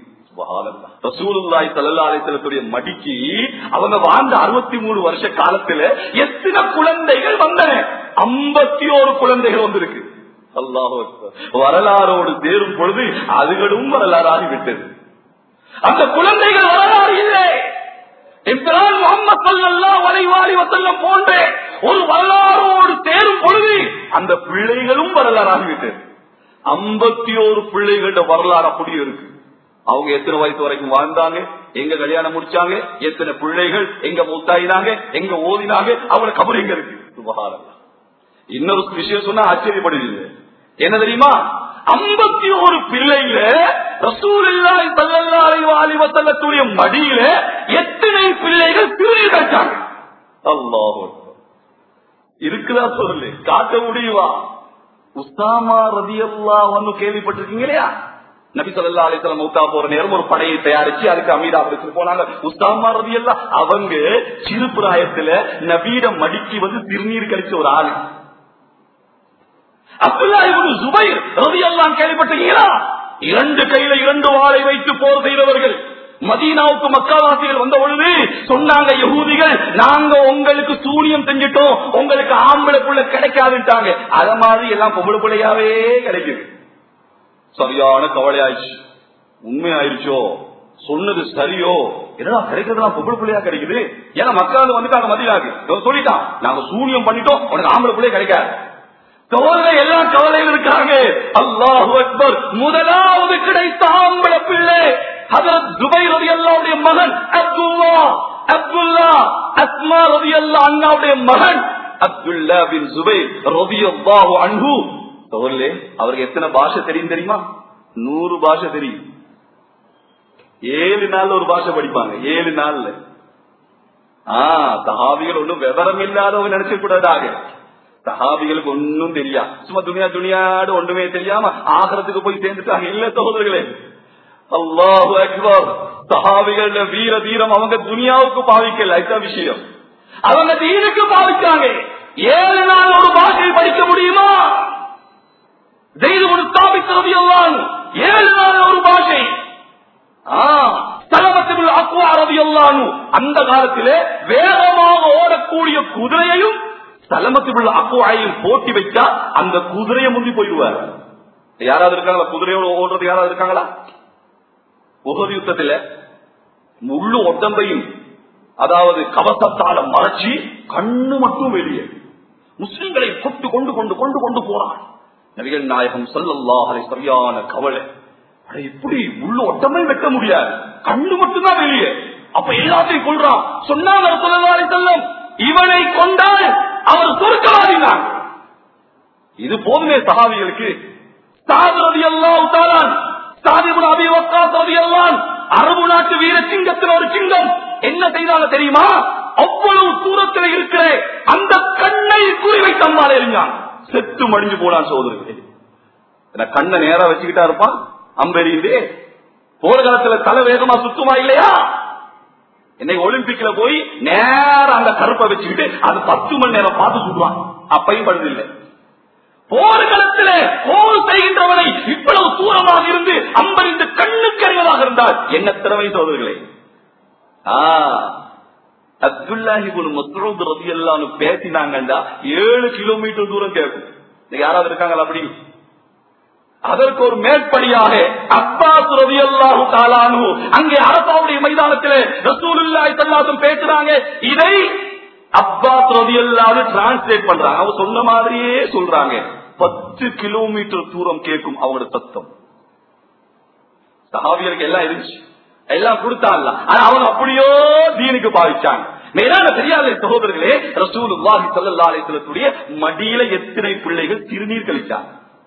ரசூலுல்லாய் சல்லாத்துடைய மடிக்கு அவங்க வாழ்ந்த அறுபத்தி மூணு வருஷ காலத்துல எத்தனை குழந்தைகள் வந்தன ஐம்பத்தி ஒரு குழந்தைகள் வந்திருக்கு அல்லாஹ் வரலாறோடு சேரும் பொழுது அதுகளும் வரலாறாகி விட்டது அந்த குழந்தைகள் வரலாறு இல்லை இப்ரான் முகமது சல்லல்லாஹு அலைஹி வஸல்லம் போன்ற ஒரு வரலாறோடு சேரும் பொழுது அந்த பிள்ளைகளும் வரலாறாகிவிட்டது ஐம்பத்தி ஒரு பிள்ளைகளோட வரலாறு அப்படியே இருக்கு அவங்க எத்தனை வயசு வரைக்கும் வாழ்ந்தாங்க எங்க கல்யாணம் முடிச்சாங்க எத்தனை பிள்ளைகள் எங்க மூத்தாயினாங்க எங்க ஓதினாங்க அவங்கள கபர் எங்க இருக்கு சுபகாரம் இன்னொரு விஷயம் சொன்னா ஆச்சரியப்படுவீங்க என்ன தெரியுமா ஐம்பத்தி ஒரு பிள்ளைல ரசூலில்லாய் சல்லல்லாஹு அலைஹி வஸல்லத்துடைய மடியில எத்தனை பிள்ளைகள் திருநீர் கட்டாங்க அல்லாஹ் இருக்குதா சொல்லு காட்ட முடியுமா உஸ்தாமா ரதியல்லா வந்து கேள்விப்பட்டிருக்கீங்க இல்லையா நபி சொல்லா அலிசலம் மௌத்தா போற நேரம் ஒரு படையை தயாரிச்சு அதுக்கு அமீரா வச்சுட்டு போனாங்க உஸ்தாமா ரதியல்லா அவங்க சிறு பிராயத்துல நபீட மடிக்கு வந்து திருநீர் கழிச்ச ஒரு ஆளு அப்துல்லா இவனு சுபைர் ரதியல்லாம் கேள்விப்பட்டிருக்கீங்களா இரண்டு கையில இரண்டு வாளை வைத்து போர் செய்தவர்கள் மதீனாவுக்கு மக்காவாசிகள் வந்த பொழுது சொன்னாங்க யகூதிகள் நாங்க உங்களுக்கு சூனியம் செஞ்சிட்டோம் உங்களுக்கு ஆம்பளை புள்ள கிடைக்காதுட்டாங்க அத மாதிரி எல்லாம் பொம்பளை பிள்ளையாவே கிடைக்குது சரியான கவலை ஆயிடுச்சு உண்மை ஆயிடுச்சோ சொன்னது சரியோ என்னடா கிடைக்கிறதுலாம் பொம்பளை பிள்ளையா கிடைக்குது ஏன்னா மக்கள் வந்துட்டாங்க மதியாக்கு சொல்லிட்டான் நாங்க சூனியம் பண்ணிட்டோம் உனக்கு ஆம்பளை பிள்ளை கிடைக்காது கவலை எல்லாம் கவலையில் இருக்காங்க அல்லாஹு அக்பர் முதலாவது கிடைத்த ஆம்பளை பிள்ளை ஹதரத் துபை ரவி அல்லாவுடைய மகன் அப்துல்லா அப்துல்லா அஸ்மா ரவி அல்லா அண்ணாவுடைய மகன் அப்துல்லா பின் சுபை ரவி அல்லாஹு அன்பு தோல்லே அவருக்கு எத்தனை பாஷை தெரியும் தெரியுமா நூறு பாஷை தெரியும் ஏழு நாள்ல ஒரு பாஷை படிப்பாங்க ஏழு நாள்ல ஆஹ் சஹாபிகள் ஒன்றும் விவரம் இல்லாதவங்க நினைச்ச கூடாதாக சஹாபிகளுக்கு ஒன்னும் தெரியா சும்மா துணியா துணியாடு ஒன்றுமே தெரியாம ஆகரத்துக்கு போய் சேர்ந்துட்டாங்க இல்ல சகோதரர்களே அல்லாஹு அக்பர் சஹாபிகள் வீர தீரம் அவங்க துனியாவுக்கு பாவிக்கல இதுதான் விஷயம் அவங்க தீனுக்கு பாவிச்சாங்க ஏழு நாள் ஒரு பாஷை படிக்க முடியுமா ஒரு ஸ்தாபித்தது எல்லாம் ஏழு நாள் ஒரு பாஷை தலமத்தில் அக்குவா ரவி அந்த காலத்திலே வேகமாக ஓடக்கூடிய குதிரையையும் தலமத்தில் அக்குவாயையும் போட்டி வைச்சா அந்த குதிரையை முந்தி போயிடுவார் யாராவது இருக்காங்களா குதிரையோட ஓடுறது யாராவது இருக்காங்களா உகது யுத்தத்தில் முள்ளு ஒட்டம்பையும் அதாவது கவசத்தால மறைச்சி கண்ணு மட்டும் வெளியே முஸ்லிம்களை கொண்டு கொண்டு கொண்டு கொண்டு கொண்டு போறான் நபிகள் நாயகம் சொல்லல்லாஹரை சரியான கவலை அட இப்படி உள்ள ஒட்டமே வெட்ட முடியாது கண்ணு மட்டும்தான் வெளியே அப்ப எல்லாத்தையும் கொள்றான் சொன்னாங்க சொல்லலாரை செல்லம் இவனை கொண்டால் அவர் சொர்க்கவாதினார் இது போதுமே சகாவிகளுக்கு சாதரதி எல்லாம் தாரான் சாதிபுன் அபி வக்காஸ் ரலியல்லாஹு அரபு நாட்டு வீர சிங்கத்தில் ஒரு சிங்கம் என்ன செய்தாங்க தெரியுமா அவ்வளவு தூரத்தில் இருக்கிற அந்த கண்ணை குறிவைத்து அம்மாள் எறிஞ்சான் செத்து மடிஞ்சு போனான் சோதரர்களே கண்ணை நேரா வச்சுக்கிட்டா இருப்பான் அம்பெறியுது போற காலத்துல தலை வேகமா சுத்துமா இல்லையா இன்னைக்கு ஒலிம்பிக்ல போய் நேரம் அந்த கருப்பை வச்சுக்கிட்டு அது பத்து மணி நேரம் பார்த்து சுடுவான் அப்பையும் படுதில்லை போர்க்களத்துல போர் செய்கின்றவனை இவ்வளவு தூரமாக இருந்து அம்பறிந்து கண்ணுக்கு அறிவதாக இருந்தால் என்ன திறமை சோதர்களே அப்துல்லாஹி மசூத் ரவி எல்லாம் பேசினாங்கண்டா ஏழு கிலோமீட்டர் தூரம் கேட்கும் யாராவது இருக்காங்களா அப்படி அதற்கு ஒரு மேற்படியாக அப்பாஸ் ரவி அல்லாஹு தாலானு அங்கே அரசாவுடைய மைதானத்தில் ரசூலுல்லாய் தல்லாசும் பேசுறாங்க இதை அப்பாஸ் ரவி அல்லாது டிரான்ஸ்லேட் பண்றாங்க அவங்க சொன்ன மாதிரியே சொல்றாங்க பத்து கிலோமீட்டர் தூரம் கேட்கும் அவங்களோட சத்தம் சஹாபியருக்கு எல்லாம் இருந்துச்சு எல்லாம் கொடுத்தான்ல ஆனா அவங்க அப்படியோ தீனுக்கு பாவிச்சாங்க மேலான பெரியாத சகோதரர்களே ரசூலுல்லாஹி ஸல்லல்லாஹு அலைஹி வஸல்லத்துடைய மடியில எத்தனை பிள்ளைகள் திருநீர் கழிச்சாங்க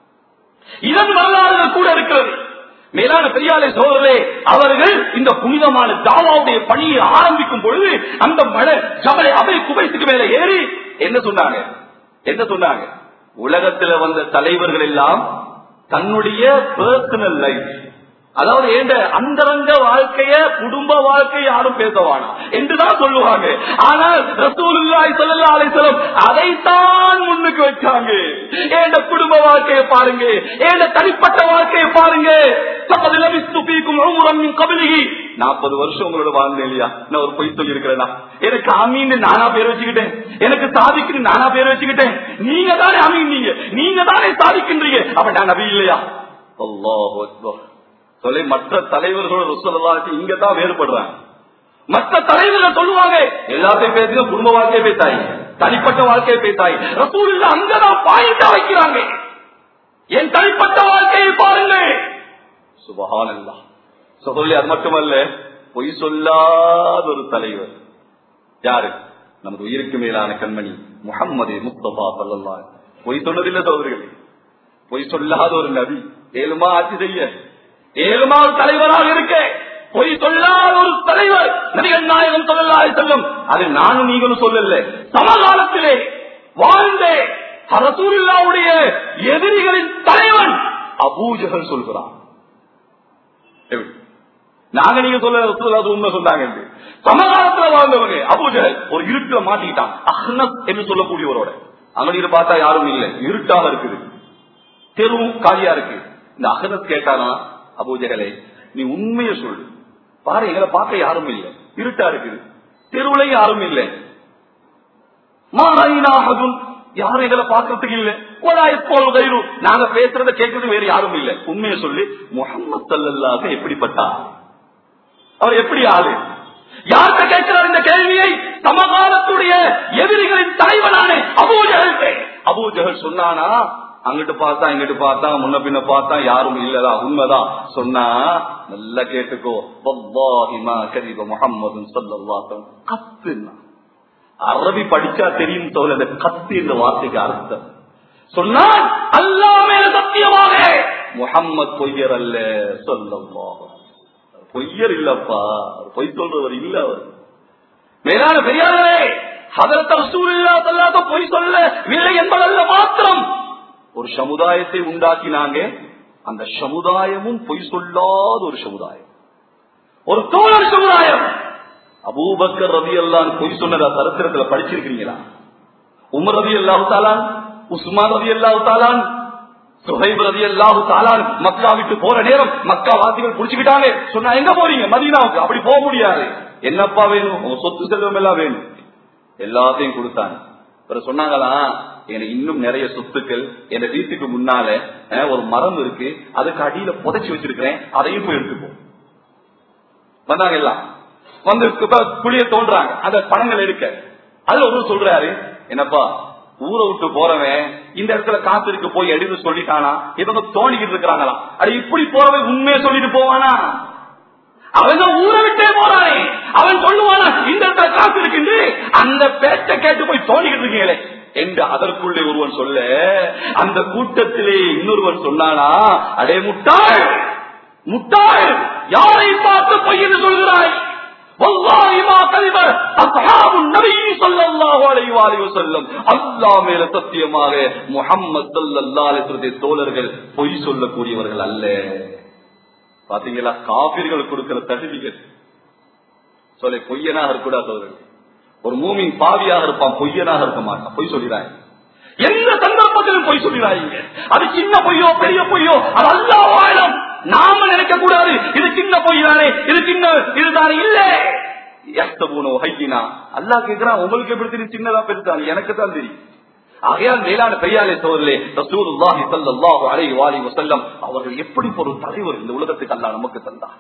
இதன் வரலாறுகள் கூட இருக்கிறது மேலான பெரியாலை சோழரே அவர்கள் இந்த புனிதமான தாவாவுடைய பணியை ஆரம்பிக்கும் பொழுது அந்த மழை ஜபலை அவை குவைத்துக்கு மேல ஏறி என்ன சொன்னாங்க என்ன சொன்னாங்க உலகத்துல வந்த தலைவர்கள் எல்லாம் தன்னுடைய பர்சனல் லைஃப் அதாவது ஏண்ட அந்தரங்க வாழ்க்கைய குடும்ப வாழ்க்கை யாரும் பேசவானா என்றுதான் சொல்லுவாங்க ஆனால் ரசூலுல்லாஹி ஸல்லல்லாஹு அலைஹி வஸல்லம் அதைத்தான் முன்னுக்கு வச்சாங்க ஏண்ட குடும்ப வாழ்க்கையை பாருங்க ஏண்ட தனிப்பட்ட வாழ்க்கையை பாருங்க லaqad லபிஸ்து ஃபீக்கும் உம்ரன் மின் கப்லிஹி 40 வருஷம் உங்களோட வாழ்ந்தேன் இல்லையா நான் ஒரு பொய் சொல்லி இருக்கிறேனா எனக்கு அமீன் நானா பேர் வச்சுக்கிட்டேன் எனக்கு சாதிக்கு நானா பேர் வச்சுக்கிட்டேன் நீங்க தானே அமீன் நீங்க நீங்க தானே சாதிக்கின்றீங்க அப்ப நான் நபி இல்லையா அல்லாஹ் அக்பர் சொல்லி மற்ற தலைவர்களோட ருசலாச்சு இங்க தான் வேறுபடுறாங்க மற்ற தலைவர்கள் சொல்லுவாங்க எல்லாத்தையும் பேசுங்க குடும்ப வாழ்க்கையை பேசாய் தனிப்பட்ட வாழ்க்கையை பேசாய் ரசூல் அங்கதான் பாயிண்டா வைக்கிறாங்க என் தனிப்பட்ட வாழ்க்கையை பாருங்க சுபஹானல்லா சொல்லி அது மட்டுமல்ல பொய் சொல்லாத ஒரு தலைவர் யாரு நமது உயிருக்கு மேலான கண்மணி முகம்மது முஸ்தபா சல்லல்லா பொய் சொன்னதில்லை சோதரிகள் பொய் சொல்லாத ஒரு நபி ஏழுமா ஆட்சி செய்ய ஏழுமா ஒரு தலைவராக இருக்க பொய் சொல்லாத ஒரு தலைவர் நபிகள் நாயகம் சொல்லலாய் செல்லும் அது நானும் நீங்களும் சொல்லல சமகாலத்திலே வாழ்ந்த ரசூலுல்லாவுடைய எதிரிகளின் தலைவன் அபூஜகல் சொல்கிறான் எப்படி? நாங்க நீங்க சொல்ல ரசூலுல்லாஹ் அது உண்மை சொன்னாங்க என்று. சமகாலத்துல வாழ்ந்தவங்க அபூஜகல் ஒரு இருட்டுல மாட்டிக்கிட்டான் அஹ்னத் என்று சொல்லக்கூடியவரோட அங்கடியில பார்த்தா யாரும் இல்லை இருட்டாக இருக்குது தெருவும் காலியா இருக்கு இந்த அகனத் கேட்டானா அபூஜகலே நீ உண்மையை சொல்லு பாரு எங்களை பார்க்க யாரும் இல்லை இருட்டா இருக்குது தெருவுல யாரும் இல்லை மாறாயினாகும் யாரும் எங்களை பார்க்கறதுக்கு இல்ல எப்போது கைரு நாங்க பேசுறத கேட்கறது வேற யாரும் இல்ல உண்மையை சொல்லி முகமது சல்லல்லாக எப்படிப்பட்டா அவர் எப்படி ஆளு யார்கிட்ட கேட்கிறார் இந்த கேள்வியை சமகாலத்துடைய எதிரிகளின் தலைவனான அபூஜகல் அபூஜகல் சொன்னானா அங்கிட்டு பார்த்தா இங்கிட்டு பார்த்தா முன்ன பின்ன பார்த்தா யாரும் இல்லதா உண்மைதான் சொன்னா நல்லா கேட்டுக்கோ வல்லாஹிமா கரீப முஹம்மது ஸல்லல்லாஹு கத்துனா அரபி படிச்சா தெரியும் தோல அந்த கத்து இந்த வார்த்தைக்கு அர்த்தம் சொன்னால் அல்லாஹ் மேல சத்தியமாக முஹம்மது பொய்யர் அல்ல சொல்லல்லாஹு பொய்யர் இல்லப்பா பொய் சொல்றவர் இல்ல அவர் மேலான பெரியாரே ஹதரத் ரசூலுல்லாஹி ஸல்லல்லாஹு பொய் சொல்லவில்லை என்பதல்ல மாத்திரம் ஒரு சமுதாயத்தை உண்டாக்கினாங்க அந்த சமுதாயமும் பொய் சொல்லாத ஒரு சமுதாயம் ஒரு தோழர் சமுதாயம் அபூபக்கர் ரவி எல்லாம் பொய் சொன்னதா சரித்திரத்துல படிச்சிருக்கிறீங்களா உமர் ரவி அல்லாஹு தாலான் உஸ்மான் ரவி அல்லாஹு தாலான் சுஹைப் ரவி அல்லாஹு தாலான் மக்கா விட்டு போற நேரம் மக்கா வாசிகள் புடிச்சுக்கிட்டாங்க சொன்னா எங்க போறீங்க மதீனாவுக்கு அப்படி போக முடியாது என்னப்பா வேணும் உங்க சொத்து செல்வம் எல்லாம் வேணும் எல்லாத்தையும் கொடுத்தாங்க அப்புறம் சொன்னாங்களா எனக்கு இன்னும் நிறைய சொத்துக்கள் என் வீட்டுக்கு முன்னால அஹ், ஒரு மரம் இருக்கு அதுக்கு அடியில புதைச்சு வச்சிருக்கிறேன் அதையும் போய் எடுத்துப்போம் வந்தாங்க எல்லாம் வந்து கு- குழிய தோன்றாங்க அந்த பணங்கள் எடுக்க அதுல ஒரு சொல்றாரு என்னப்பா ஊரை விட்டு போறவன் இந்த இடத்துல காசு இருக்கு போய் எடுத்து சொல்லிட்டானா இவங்க தோண்டிக்கிட்டு இருக்கிறாங்களாம் அது இப்படி போறவன் உண்மையை சொல்லிட்டு போவானா அவன் தான் ஊரை விட்டே போறானே அவன் சொல்லுவானா இந்த இடத்துல காசு இருக்கு அந்த பேச்சை கேட்டு போய் தோண்டிக்கிட்டு இருக்கீங்களே என்று அதற்குள்ளே ஒருவன் சொல்ல அந்த கூட்டத்திலே இன்னொருவன் சொன்னானா அடே முட்டாள் முட்டாள் யாரை பார்த்து பொய் என்று சொல்கிறாய் والله ما كذب اصحاب النبي صلى الله عليه واله وسلم அல்லாஹ் மேல சத்தியமாக முஹம்மது ஸல்லல்லாஹு அலைஹி வஸல்லம் தோழர்கள் பொய் சொல்லக்கூடியவர்கள் அல்ல பாத்தீங்களா காபிர்கள் கொடுக்கிற சர்டிபிகேட் சொல்ல பொய்யனாக இருக்கக்கூடாது அவர்கள் ஒரு மூமின் பாவியாக இருப்பான் பொய்யனாக இருக்க மாட்டான் பொய் சொல்லிடாங்க எந்த சந்தர்ப்பத்திலும் பொய் சொல்லிடாதீங்க அது சின்ன பொய்யோ பெரிய பொய்யோ அது அல்லா வாழும் நாம நினைக்க கூடாது இது சின்ன பொய் தானே இது சின்ன இதுதானே இல்ல எஸ்தபூனோ ஹையினா அல்லா கேக்குறான் உங்களுக்கு எப்படி தெரியும் சின்னதா பெருசான் எனக்கு தான் தெரியும் ஆகையால் மேலான பெரியாலே சோதரிலே ரசூலுல்லாஹி ஸல்லல்லாஹு அலைஹி வஆலிஹி வஸல்லம் அவர்கள் எப்படி ஒரு தலைவர் இந்த உலகத்துக்கு அல்லாஹ் நமக்கு தந்தார்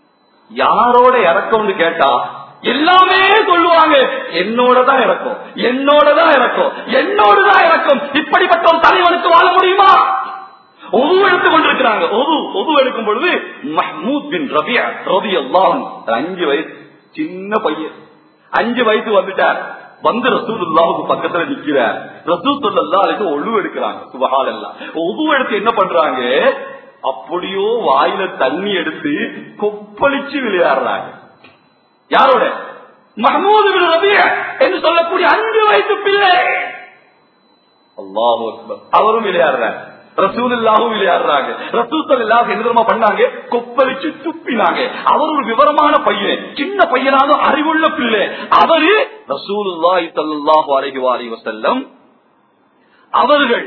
யாரோட இறக்கம்னு கேட்டா எல்லாமே சொல்லுவாங்க என்னோட தான் இறக்கும் என்னோட தான் இறக்கும் என்னோட தான் இறக்கும் இப்படிப்பட்ட ஒரு தலைவனுக்கு வாழ முடியுமா ஒது எடுத்துக் கொண்டிருக்கிறாங்க ஒது ஒது எடுக்கும் பொழுது மஹ்மூத் பின் ரபியா ரவி அல்லாஹ் அஞ்சு வயசு சின்ன பையன் அஞ்சு வயசு வந்துட்டார் வந்து ரசூலுல்லாவுக்கு பக்கத்துல நிக்கிறார் ரசூல் சொல்லா ஒழு எடுக்கிறாங்க சுபஹால் எல்லாம் ஒது எடுத்து என்ன பண்றாங்க அப்படியோ வாயில தண்ணி எடுத்து கொப்பளிச்சு விளையாடுறாங்க யாரோட மஹமூது பின் ரபியா என்று சொல்லக்கூடிய அஞ்சு வயசு பிள்ளை அல்லாஹு அக்பர் அவரும் விளையாடுறாங்க ரசூலுல்லாவும் விளையாடுறாங்க ரசூல் இல்லாத என்ன தெரியுமா பண்ணாங்க கொப்பளிச்சு துப்பினாங்க அவர் ஒரு விவரமான பையன் சின்ன பையனாக அறிவுள்ள பிள்ளை அவரு ரசூலுல்லாஹி ஸல்லல்லாஹு அலைஹி வஸல்லம் வஸல்லம் அவர்கள்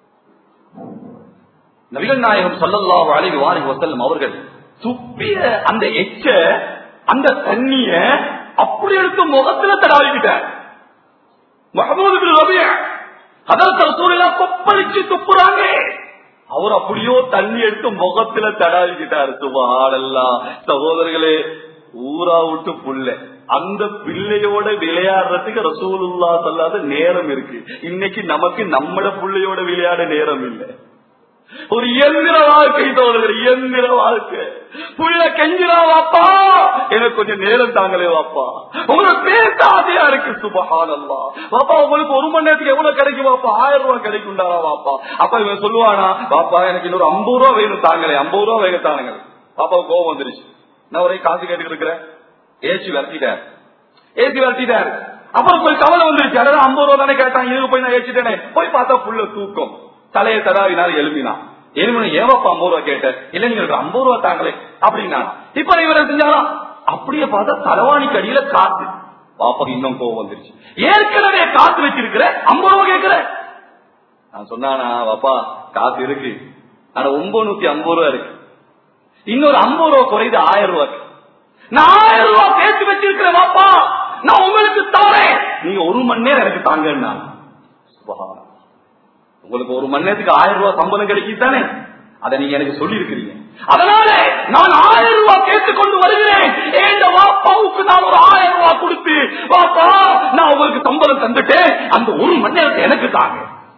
நபிகள் நாயகம் ஸல்லல்லாஹு அலைஹி வஸல்லம் வஸல்லம் அவர்கள் துப்பிய அந்த எச்ச அந்த தண்ணிய அப்படி எடுத்து முகத்துல தடாவிக்கிட்டார் மஹமூது பின் ரபியா அதற்கு ரசூலுல்லா கொப்பளிச்சு துப்புறாங்க அவர் அப்படியோ தண்ணி எடுத்து முகத்துல தடாவிக்கிட்டாரு சுபஹானல்லாஹ் சகோதரர்களே ஊரா விட்டு புள்ள அந்த பிள்ளையோட விளையாடுறதுக்கு ரசூலுல்லா சொல்லாத நேரம் இருக்கு இன்னைக்கு நமக்கு நம்மட பிள்ளையோட விளையாட நேரம் இல்லை ஒரு இயந்திர வாழ்க்கை தோழர்கள் இயந்திர வாழ்க்கை புள்ள கெஞ்சிரா வாப்பா எனக்கு கொஞ்சம் நேரம் தாங்களே வாப்பா உங்களுக்கு பேச ஆசையா இருக்கு சுபஹானல்லா வாப்பா உங்களுக்கு ஒரு மணி நேரத்துக்கு எவ்வளவு கிடைக்கும் வாப்பா ஆயிரம் ரூபாய் கிடைக்கும்டாரா வாப்பா அப்ப இவன் சொல்லுவானா வாப்பா எனக்கு இன்னொரு ஐம்பது ரூபா வேணும் தாங்களே ஐம்பது ரூபா வேணும் தானுங்க பாப்பா கோவம் வந்துருச்சு நான் ஒரே காசு கேட்டுக்கிட்டு இருக்கிறேன் ஏசி விரட்டிட்டார் ஏசி விரட்டிட்டார் அப்புறம் போய் கவலை வந்துருச்சு அதாவது ஐம்பது ரூபா தானே கேட்டான் இதுக்கு போய் நான் ஏச்சிட்டேனே போய் பார்த்தா புள்ள தூக்கம் தலையை தடாவினால் எழுப்பினான் எலுமின ஏவப்பா ஐம்பது ரூபா கேட்டேன் இல்ல நீங்க எனக்கு ஐம்பது ரூபா தாங்களே அப்படின்னா இப்ப இவரை செஞ்சாலும் அப்படியே பார்த்தா தலைவாணிக்கு அடியில காத்து பாப்பாக்கு இன்னும் கோவம் வந்துருச்சு ஏற்கனவே காத்து வச்சிருக்கிற ஐம்பது ரூபா கேட்கிற நான் சொன்னானா பாப்பா காசு இருக்கு ஆனா ஒன்பது நூத்தி ஐம்பது ரூபா இருக்கு இன்னொரு ஐம்பது ரூபா குறையுது ஆயிரம் ரூபாய்க்கு நான் ஆயிரம் ரூபாய் சேர்த்து வச்சிருக்கிறேன் பாப்பா நான் உங்களுக்கு தரேன் நீங்க ஒரு மணி நேரம் எனக்கு தாங்கன்னா சுபஹானல்லாஹ். உங்களுக்கு ஒரு மணி நேரத்துக்கு ஆயிரம் ரூபாய் சம்பளம் கிடைக்கும் தானே அதை நீங்க எனக்கு சொல்லி இருக்கிறீங்க அதனால நான் ஆயிரம் ரூபாய் கேட்டுக் கொண்டு வருகிறேன் எங்க வாப்பாவுக்கு நான் ஒரு ஆயிரம் ரூபாய் கொடுத்து வாப்பா நான் உங்களுக்கு சம்பளம் தந்துட்டேன் அந்த ஒரு மணி நேரத்தை எனக்கு தாங்க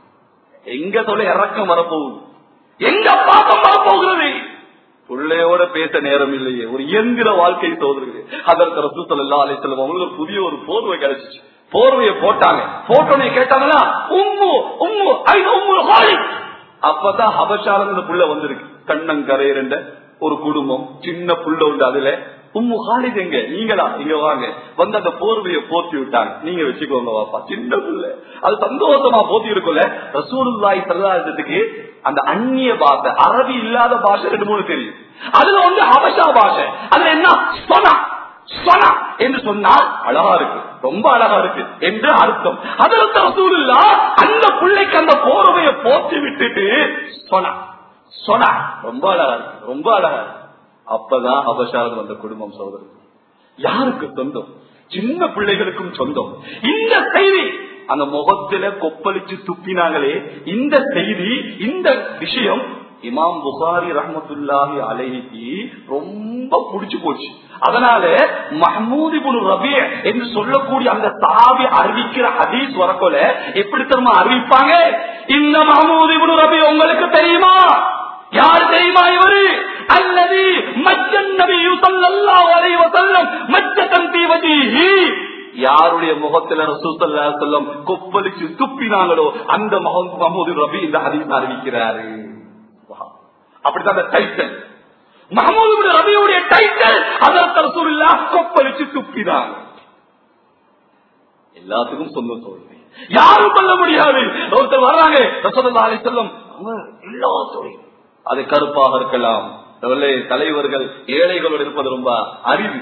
எங்க சொல்ல இறக்கம் வரப்போகுது எங்க பாப்பம் வரப்போகிறது பிள்ளையோட பேச நேரம் இல்லையே ஒரு இயந்திர வாழ்க்கை சோதரர்களே அதற்கு ரசூசல் எல்லா அலைச்சலம் அவங்களுக்கு புதிய ஒரு போர்வை கிடைச்சிச்சு போர்வையை போட்டாங்க போட்டோன்னே கேட்டாங்களா உம்மு உம்மு ஐந்து உம்மு ஹாலி அப்பதான் ஹபஷால இந்த புள்ள வந்திருக்கு கண்ணங்கரையரண்ட ஒரு குடும்பம் சின்ன புள்ள உண்டு அதுல உம்மு ஹாலித் எங்க நீங்களா இங்க வாங்க வந்து அந்த போர்வையை போத்தி விட்டாங்க நீங்க வச்சுக்கோங்க வாப்பா சின்ன புள்ள அது சந்தோஷமா போத்தி இருக்குல்ல ரசூலுல்லாய் சல்லாதத்துக்கு அந்த அந்நிய பாஷை அரபி இல்லாத பாஷை ரெண்டு மூணு தெரியும் அதுல வந்து ஹபஷா பாஷை அதுல என்ன சொனா சொனா என்று சொன்னால் அழகா இருக்கு ரொம்ப அழகா இருக்கு என்று அர்த்தம் அதற்கு ரசூலுல்லா அந்த பிள்ளைக்கு அந்த போர்வையை போத்தி விட்டுட்டு சொனா சொனா ரொம்ப அழகா இருக்கு ரொம்ப அழகா இருக்கு அப்பதான் அபசாரம் வந்த குடும்பம் சோதரர் யாருக்கு சொந்தம் சின்ன பிள்ளைகளுக்கும் சொந்தம் இந்த செய்தி அந்த முகத்துல கொப்பளிச்சு துப்பினாங்களே இந்த செய்தி இந்த விஷயம் இமாம் புகாரி ரஹமத்துல்லாஹி அலைஹிக்கு ரொம்ப புடிச்சு போச்சு அதனால மஹமூதி குரு ரபி என்று சொல்லக்கூடிய அந்த சாவி அறிவிக்கிற ஹதீஸ் வரக்கொல எப்படி தெரியுமா அறிவிப்பாங்க இந்த மஹமூதி குரு ரபி உங்களுக்கு தெரியுமா யார் தெரியுமா இவரு அல்லது மச்சன் நபி ஸல்லல்லாஹு அலைஹி வஸல்லம் மச்சத்தன் தீ வஜீஹி யாருடைய முகத்துல ரசூசல்லா சொல்லம் கொப்பளிச்சு துப்பினாங்களோ அந்த மஹமூது ரபி இந்த ஹதீஸ் அறிவிக்கிறாரு அப்படித்தான் அந்த டைட்டல் மஹமூது ரபியுடைய டைட்டல் அதற்கு ரசூலுல்லா கொப்பளிச்சு துப்பினாங்க எல்லாத்துக்கும் சொந்த சோதனை யாரும் சொல்ல முடியாது ஒருத்தர் வர்றாங்க ரசூலுல்லா அலைஹி வஸல்லம் அவங்க எல்லா தொழில் அது கருப்பாக இருக்கலாம் வெள்ளை தலைவர்கள் ஏழைகளோடு இருப்பது ரொம்ப அரிது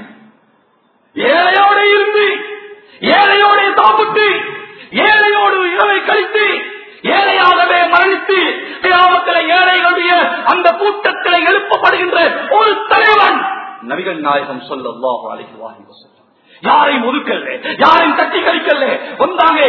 ஏழையோடு இருந்து ஏழையோடு சாப்பிட்டு ஏழையோடு இரவை கழித்து ஏழையாகவே மரணித்து கிராமத்தில் ஏழைகளுடைய அந்த கூட்டத்தில் எழுப்பப்படுகின்ற ஒரு தலைவன் நபிகள் நாயகம் சொல்லல்லாஹு அலைஹி வாஹி வஸல்லம் யாரையும் ஒதுக்கல்ல யாரையும் தட்டி கழிக்கல்ல வந்தாங்க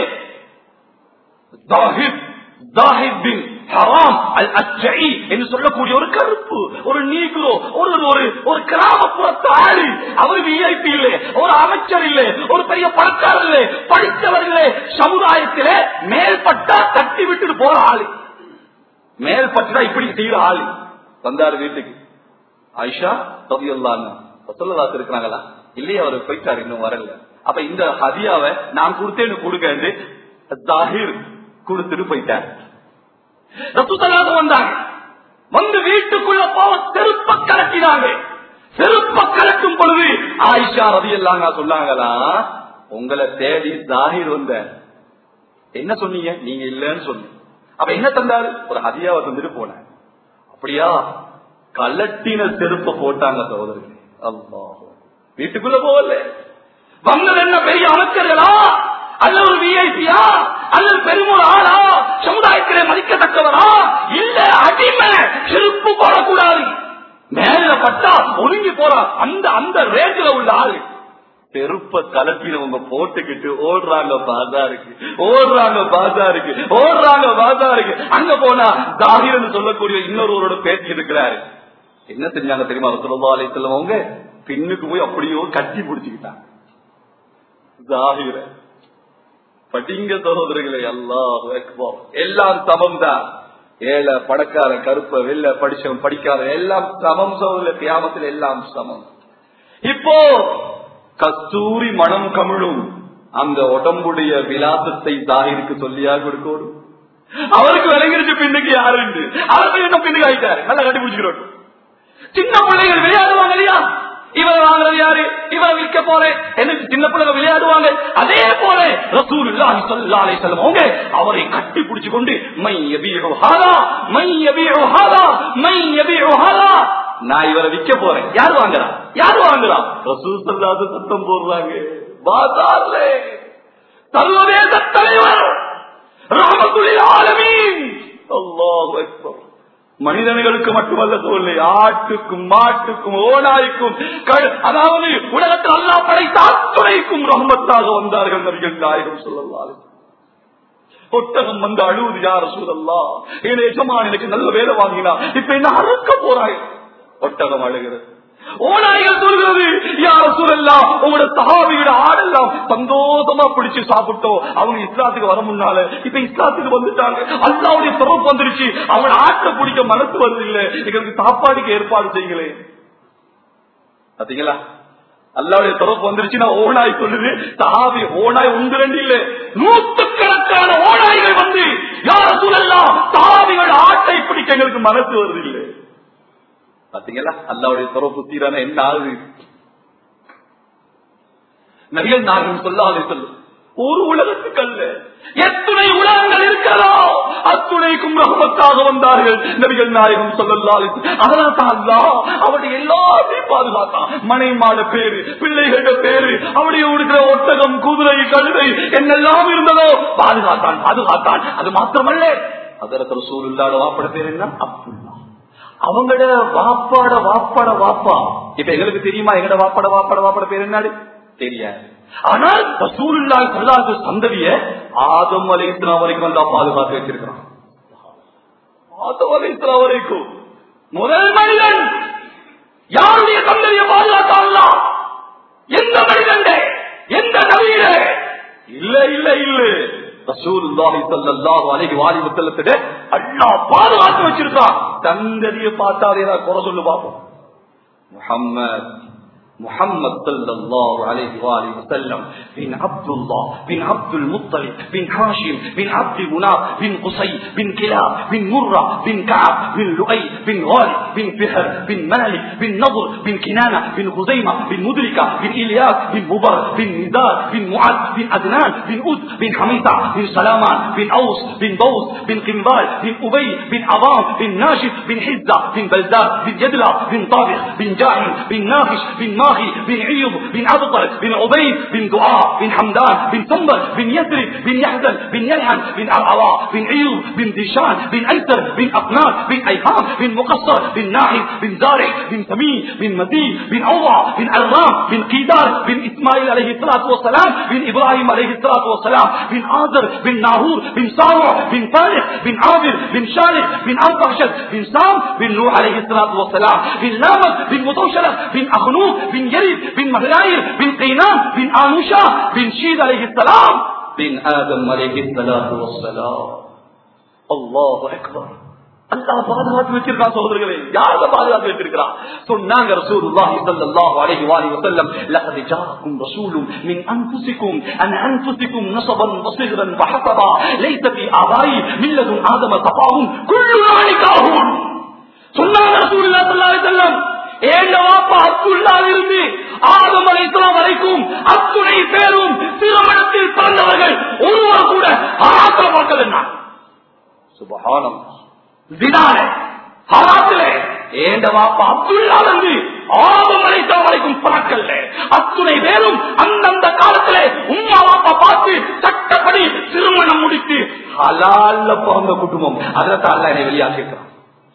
தாஹிப் தாஹிப் பின் ஹராம் அல் அச்சை என்று சொல்லக்கூடிய ஒரு கருப்பு ஒரு நீக்ரோ ஒரு ஒரு ஒரு கிராமப்புறத்து ஆளு அவர் விஐபி இல்லை ஒரு அமைச்சர் இல்லை ஒரு பெரிய பணக்காரர் இல்லை படித்தவர்களே சமுதாயத்திலே மேல்பட்ட தட்டி விட்டுட்டு போற ஆளு மேல் பற்றா இப்படி செய்யற ஆளு வந்தாரு வீட்டுக்கு ஆயிஷா ரதியல்லான்னு சொல்லலாத்து இருக்கிறாங்களா இல்லையே அவர் போயிட்டாரு இன்னும் வரல அப்ப இந்த ஹதியாவை நான் கொடுத்தேன்னு கொடுங்க ஜாகிர் கொடுத்துட்டு போயிட்டார் ரசூசல்லாத வந்தாங்க வந்து வீட்டுக்குள்ள போக செருப்ப கலட்டினாங்க செருப்ப கலட்டும் பொழுது ஆயிஷா ரதி எல்லாம் சொன்னாங்களா உங்களை தேடி ஜாகிர் வந்த என்ன சொன்னீங்க நீங்க இல்லன்னு சொன்னீங்க அப்ப என்ன தந்தாரு ஒரு ஹதியாவை தந்துட்டு போனேன் அப்படியா கலட்டின செருப்ப போட்டாங்க சகோதரர்களே அல்லாஹ் வீட்டுக்குள்ள போகல வந்தது என்ன பெரிய அமைச்சர்களா அல்ல ஒரு விஐபியா அல்லது பெருமூர் ஆளா சமுதாயத்திலே மதிக்கத்தக்கவரா இல்ல அடிமை செருப்பு போடக்கூடாது மேல பட்டா ஒழுங்கி போற அந்த அந்த ரேஞ்சில உள்ள ஆளு செருப்ப கலப்பினவங்க போட்டுக்கிட்டு ஓடுறாங்க பாசாருக்கு ஓடுறாங்க பாசாருக்கு ஓடுறாங்க பாசாருக்கு அங்க போனா தாகிரன்னு சொல்லக்கூடிய இன்னொருவரோட பேசி இருக்கிறாரு என்ன செஞ்சாங்க தெரியுமா சொல்லா அலை செல்லவங்க பின்னுக்கு போய் அப்படியோ கட்டி பிடிச்சுக்கிட்டாங்க ஜாகிர படிங்க சகோதரர்களே எல்லாம் எல்லாம் சமம் தான் ஏழை படக்கார கருப்ப வெள்ள படிச்சவன் படிக்காத எல்லாம் சமம் சோதரில் தியாமத்தில் எல்லாம் சமம் இப்போ கஸ்தூரி மனம் கமிழும் அந்த உடம்புடைய விலாசத்தை தாகிருக்கு சொல்லியா கொடுக்கணும் அவருக்கு விளங்கிருச்சு பின்னுக்கு யாருன்னு அவருக்கு என்ன பின்னுக்கு ஆயிட்டாரு நல்லா கண்டுபிடிச்சுக்கிறோம் சின்ன பிள்ளைகள் விளையாடுவாங்க இல்லையா இவர் வாங்குறது யாரு இவரை விற்க போறேன் எனக்கு சின்ன பிள்ளைங்க விளையாடுவாங்க அதே போல ரசூல் இல்லாஹி செல்வங்க அவரை கட்டி பிடிச்சு கொண்டு மை எபியோ ஹாலா மை எபியோ ஹாலா மை எபியோ ஹாலா நான் இவரை விற்க போறேன் யார் வாங்குறா யார் வாங்குறா ரசூல் சொல்லாத சத்தம் போடுறாங்க பாதார்ல சர்வதேச தலைவர் ராமகுலில் ஆலமீன் அல்லாஹ் அக்பர் மனிதர்களுக்கு மட்டுமல்ல சொல்லு ஆட்டுக்கும் மாட்டுக்கும் ஓனாய்க்கும் அதாவது உலகத்தில் அல்லா படைத்த அத்துணைக்கும் ரஹமத்தாக வந்தார்கள் நபிகள் நாயகம் சொல்லலாம் ஒட்டகம் வந்து அழுவது யார சூழல்லா என் எஜமான் எனக்கு நல்ல வேலை வாங்கினா இப்ப என்ன அறுக்க போறாய் ஒட்டகம் அழுகிறது ஓனாய்கள் சொல்கிறது யார சூழல்லா உங்களோட சகாவியோட ஆடெல்லாம் சந்தோஷமா பிடிச்சு சாப்பிட்டோம் அவங்க இஸ்லாத்துக்கு வர முன்னால இப்ப இஸ்லாத்துக்கு வந்துட்டாங்க அல்லாவுடைய தொடர்பு வந்துருச்சு அவங்க ஆட்டை பிடிக்க மனசு வருது இல்ல எங்களுக்கு சாப்பாடுக்கு ஏற்பாடு செய்யலே பாத்தீங்களா அல்லாவுடைய தொடர்பு வந்துருச்சுன்னா ஓனாய் சொல்லுது சஹாபி ஓனாய் உண்டு ரெண்டு இல்ல நூற்றுக்கணக்கான ஓனாய்கள் வந்து யார சூழல்லாம் சஹாபிகள் ஆட்டை பிடிக்க எங்களுக்கு மனசு வருது இல்லை பாத்தீங்களா அல்லாவுடைய தொடர்பு சீரான என்ன ஆகுது நபிகள் நாயகம் சொல்லாதே சொல்லு ஒரு உலகத்துக்கு அல்ல எத்துணை உலகங்கள் இருக்கிறதோ அத்துணைக்கும் ரகமத்தாக வந்தார்கள் நபிகள் நாயகம் சொல்லல்லாது அதனால தான் அல்லா அவருடைய எல்லாத்தையும் பாதுகாத்தான் மனை மாட பேரு பிள்ளைகளோட பேரு அவருடைய இருக்கிற ஒட்டகம் குதிரை கழுதை என்னெல்லாம் இருந்ததோ பாதுகாத்தான் பாதுகாத்தான் அது மாத்திரமல்ல அதற்கு சூழ்நிலாட வாப்பட பேர் என்ன அப்துல்லா அவங்களோட வாப்பாட வாப்பாட வாப்பா இப்ப எங்களுக்கு தெரியுமா எங்கட வாப்பாட வாப்பாட வாப்பாட பேர் என்னது தெரியாது ஆனால் ரசூலுல்லாஹி ஸல்லல்லாஹு சந்ததிய ஆதம் அலைஹிஸ்ஸலாம் வரைக்கும் வந்தா பாதுகாத்து வச்சிருக்கான் ஆதம் அலைஹிஸ்ஸலாம் வரைக்கும் முதல் மனிதன் யாருடைய சந்ததியை பாதுகாத்தாங்களா எந்த மனிதன் எந்த நவீன இல்ல இல்ல இல்ல ரசூலுல்லாஹி ஸல்லல்லாஹு அலைஹி வஸல்லத்திட அல்லாஹ் பாதுகாத்து வச்சிருக்கான் சந்ததியை பார்த்தாலே நான் குறை சொல்லு பாப்போம் முஹம்மத் محمد صلى الله عليه وآله وسلم بن عبد الله بن عبد المطلب بن هاشم بن عبد مناف بن قصي بن كلاب بن مرة بن كعب بن لؤي بن غالب بن فهر بن مالك بن نضر بن كنانة بن خزيمة بن مدركة بن إلياس بن مبر بن نزار بن معد بن أدنان بن أد بن حميطة بن سلامان بن أوس بن دوس بن قنبال بن أبي بن عظام بن ناشف بن حزة بن بلداد بن يدلع بن طابخ بن جاهل بن نافش بن ماخي بن عيض بن عبطل بن عبيد بن دعاء بن حمدان بن سنبل بن يثرب بن يحزن بن يلحن بن عرعراء بن عيض بن ديشان بن أيسر بن أقنان بن أيهام بن مقصر بن ناحد بن زارع بن سمين بن مدين بن عوضع بن عرام بن قيدار بن إسماعيل عليه الصلاة والسلام بن إبراهيم عليه الصلاة والسلام بن آذر بن ناهور بن سارع بن فارق بن عامر بن شارق بن أنفرشد بن سام بن نوح عليه الصلاة والسلام بن لامد بن متوشلة بن أخنوق بن يريد بن مهلاير بن قينان بن آنوشا بن شيد عليه السلام بن آدم عليه الصلاة والسلام الله أكبر அல்லா பாதுகாத்து வச்சிருக்கான் சகோதரர்களே யார பாதுகாத்து வச்சிருக்கிறான் சொன்னாங்க ரசூலுல்லாஹி ஸல்லல்லாஹு அலைஹி வஸல்லம் வஸல்லம் லقد جاءكم رسول من انفسكم ان انفسكم نصبا وصغرا وحسبا ليس في ابائي من لدن ادم تفاهم كل ذلك சொன்னாங்க ரசூலுல்லாஹி ஸல்லல்லாஹு அலைஹி வஸல்லம் ஏண்ட வாப்பா அப்துல்லாவில் இருந்து ஆதம் அலைஹிஸ்ஸலாம் வரைக்கும் அத்துணை பேரும் திருமணத்தில் பிறந்தவர்கள் ஒருவர் கூட ஆராத்திர பார்க்கல சுபஹானம் வினால ஹராத்திலே ஏண்ட வாப்பா அப்துல்லால இருந்து ஆதம் அலைஹிஸ்ஸலாம் வரைக்கும் பிறக்கல்ல அத்துணை பேரும் அந்தந்த காலத்திலே உம்மா வாப்பா பார்த்து சட்டப்படி திருமணம் முடித்து ஹலால்ல பிறந்த குடும்பம் அதற்கு அல்ல என்னை வெளியாக்கிருக்கிறான்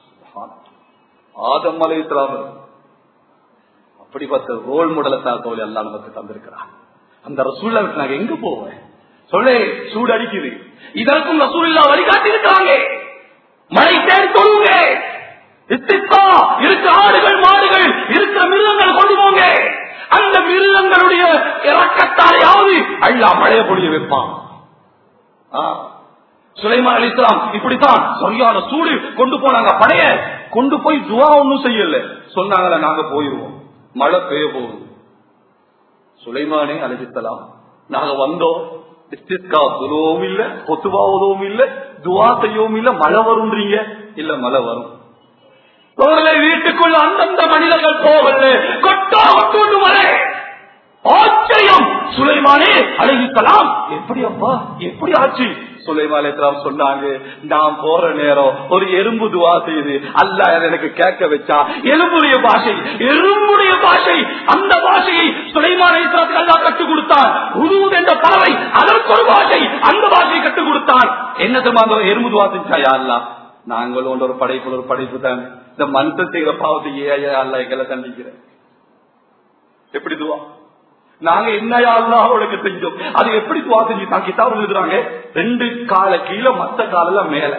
ஆதம் அலை அப்படிப்பட்ட ரோல் மாடலை தான் தோழி எல்லாம் நமக்கு தந்திருக்கிறார் அந்த ரசூல்ல விட்டு நாங்க எங்க போவேன் சொல்லே சூடு அடிக்குது இதற்கும் ரசூல் இல்லா வழிகாட்டி இருக்காங்க மழை தேடி தொழுங்க இஸ்திஸ்கா, இருக்க ஆடுகள் மாடுகள் இருக்கிற மிருகங்கள் கொண்டு போங்க அந்த மிருகங்களுடைய இறக்கத்தாலையாவது அல்லா மழைய பொழிய வைப்பான் ஆ. சுலைமான் அலிஸ்லாம் இப்படித்தான் சரியான சூடு கொண்டு போனாங்க படைய கொண்டு போய் துவா ஒண்ணும் செய்யல சொன்னாங்களே நாங்க போயிருவோம் மழை பெய்ய போகுது சுலைமானே அலிஸ்லாம் நாங்க வந்தோம் இஸ்திஸ்கா துருவவும் இல்ல கொத்துவாவதும் இல்ல துவா செய்யவும் இல்ல மழை வரும்ன்றீங்க இல்ல மழை வரும் அவர்களை வீட்டுக்குள்ள அந்தந்த மனிதர்கள் போகல கொட்டா கொண்டு மழை ஆச்சரியம் சுலைமானே அழகிக்கலாம் எப்படி அப்பா எப்படி ஆச்சு சுலைமாலேத்ராம் சொன்னாங்க நான் போற நேரம் ஒரு எறும்பு துவா செய்து அல்ல எனக்கு கேட்க வச்சா எலும்புடைய பாஷை எறும்புடைய பாஷை அந்த பாஷையை சுலைமான அல்லா கற்றுக் கொடுத்தான் உருவது என்ற பறவை அதற்கு ஒரு பாஷை அந்த பாஷையை கற்றுக் கொடுத்தான் என்ன தெரியுமா அந்த எறும்பு துவா செஞ்சா அல்லா நாங்களும் ஒரு படைப்பு ஒரு படைப்பு தான் இந்த மனுஷன் செய்கிற பாவத்தை ஏ அல்ல எங்களை தண்டிக்கிறேன் எப்படி துவா நாங்க என்னையா அல்லாஹ்வுக்கு செஞ்சோம் அது எப்படி துவா செஞ்சு தான் கிதாபு எழுதுறாங்க ரெண்டு கால கீழே மத்த கால மேல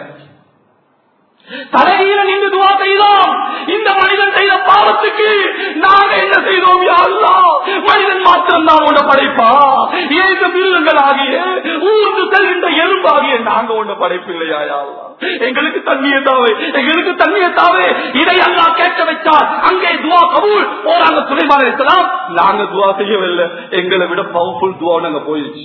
தலையில நின்று துவா செய்தோம் இந்த மனிதன் செய்த பாவத்துக்கு நாங்க என்ன செய்தோம் யா அல்லாஹ் மனிதன் மாத்திரம் தான் உன்னை படைப்பா ஏக மிருகங்கள் ஆகிய ஊர்ந்து செல்கின்ற எறும்பாகிய நாங்க உன்னை படைப்பு இல்லையா யா அல்லாஹ் எங்களுக்கு தண்ணியை தாவே எங்களுக்கு தண்ணியை தாவே இதை எல்லாம் கேட்க வச்சால் அங்கே துவா கபூல் போறாங்க சுலைமான இருக்கலாம் நாங்க துவா செய்யவில்லை எங்களை விட பவர்ஃபுல் துவா நாங்க போயிருச்சு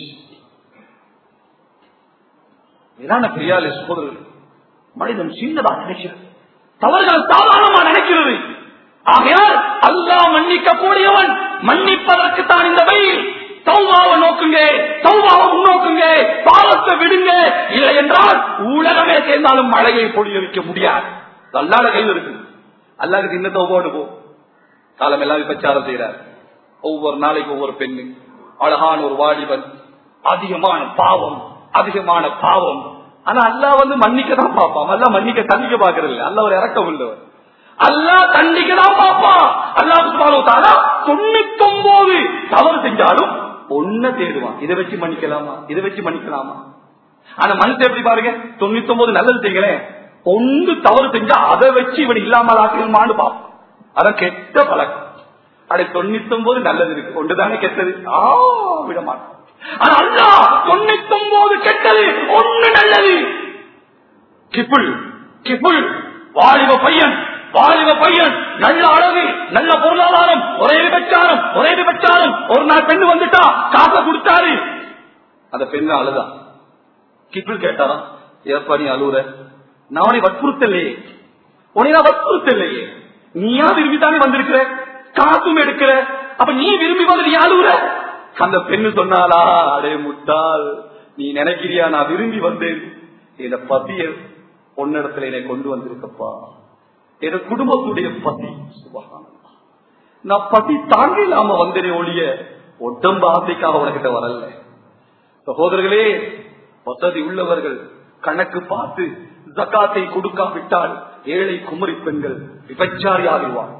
இதான பிரியாலே சோதரர்கள் மனிதன் சின்னதா நினைக்கிறது தவறுகள் சாதாரணமா நினைக்கிறது ஆகையால் அல்லாஹ் மன்னிக்க கூடியவன் மன்னிப்பதற்கு தான் இந்த வெயில் சௌபாவை நோக்குங்க சௌபாவை முன்னோக்குங்க பாவத்தை விடுங்க இல்லை என்றால் உலகமே சேர்ந்தாலும் மழையை பொழிய வைக்க முடியாது அல்லாத கையில் இருக்கு அல்லாஹ் இன்ன தௌபாடு போ காலம் எல்லாம் விபச்சாரம் செய்யறார் ஒவ்வொரு நாளைக்கு ஒவ்வொரு பெண்ணு அழகான ஒரு வாலிபன் அதிகமான பாவம் அதிகமான பாவம் ஆனா அல்லா வந்து மன்னிக்க தான் பார்ப்பான் அல்ல மன்னிக்க தண்டிக்க பாக்குறது அல்ல ஒரு இறக்கம் உள்ளவர் அல்லா தண்டிக்க தான் பார்ப்பான் அல்லா சுபாலோ தொண்ணூத்தி ஒன்பது தவறு செஞ்சாலும் ஒன்ன தேடுவான் இதை வச்சு மன்னிக்கலாமா இதை வச்சு மன்னிக்கலாமா ஆனா மனுஷன் எப்படி பாருங்க தொண்ணூத்தி ஒன்பது நல்லது செய்கிறேன் ஒன்று தவறு செஞ்சா அதை வச்சு இவன் இல்லாமல் ஆக்கணுமான்னு பார்ப்பான் அதான் கெட்ட பழக்கம் அடை தொண்ணூத்தி ஒன்பது நல்லது இருக்கு ஒன்றுதானே கெட்டது ஆ விட மாட்டான் ஆனா அல்லா தொண்ணூத்தி ஒன்பது கெட்டது ஒண்ணு நல்லது கிப்புள் கிப்புள் வாலிப பையன் வாலிப பையன் நல்ல அழகு நல்ல பொருளாதாரம் ஒரே விபச்சாரம் ஒரே விபச்சாரம் ஒரு நாள் பெண்ணு வந்துட்டா காசை கொடுத்தாரு அந்த பெண்ணு அழுதா கிப்புள் கேட்டாரா ஏப்பா நீ அழுவுற நான் உன்னை வற்புறுத்தலையே உன்னை நான் வற்புறுத்தலையே நீயா விரும்பித்தானே வந்திருக்கிற காசும் எடுக்கிற அப்ப நீ விரும்பி வந்து நீ அழுவுற அந்த பெண்ணு சொன்னாலா அடே முட்டாள் நீ நினைக்கிறியா நான் விரும்பி வந்தேன் இந்த பசிய பொன்னிடத்துல என்னை கொண்டு வந்திருக்கப்பா என் குடும்பத்துடைய பசி சுபகானந்தா. நான் பசி தாங்க இல்லாம வந்தேனே ஒழிய உடம்பு ஆசைக்காக உனக்கிட்ட வரல சகோதரர்களே வசதி உள்ளவர்கள் கணக்கு பார்த்து ஜக்காத்தை கொடுக்காவிட்டால் ஏழை குமரி பெண்கள் விபச்சாரி ஆகிடுவாங்க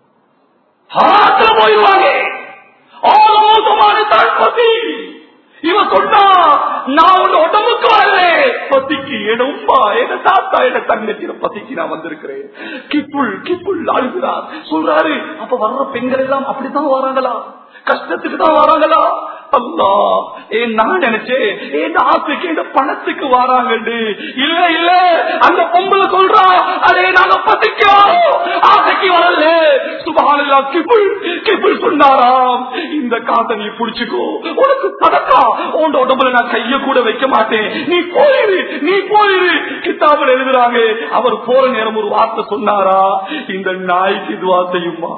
ஹராத்துல போயிடுவாங்க ஆலோசமான தான் பசி இவன் சொன்னா நான் உன் உடம்புக்கு வரல பசிக்கு என் உமா என தாத்தா என தங்கச்சின பசிக்கு நான் வந்திருக்கிறேன் கிப்புள் கிப்புள் அழுகிறார் சொல்றாரு அப்ப வர்ற பெண்கள் எல்லாம் அப்படித்தான் வராங்களா கஷ்டத்துக்கு தான் வராங்களா அல்லா ஏன் நான் நினைச்சேன் ஏன் ஆசைக்கு இந்த பணத்துக்கு வாராங்கண்டு இல்ல இல்ல அந்த பொம்பளை சொல்றா அதே நாங்க பசிக்கிறோம் ஆசைக்கு வரல சுபஹானல்லா கிபிள் கிபிள் சொன்னாராம் இந்த காசை நீ புடிச்சுக்கோ உனக்கு பதக்கா உன் உடம்புல நான் கைய கூட வைக்க மாட்டேன் நீ போயிரு நீ போயிரு கித்தாபில் எழுதுறாங்க அவர் போற நேரம் ஒரு வார்த்தை சொன்னாரா இந்த நாய்க்கு இதுவா செய்யுமா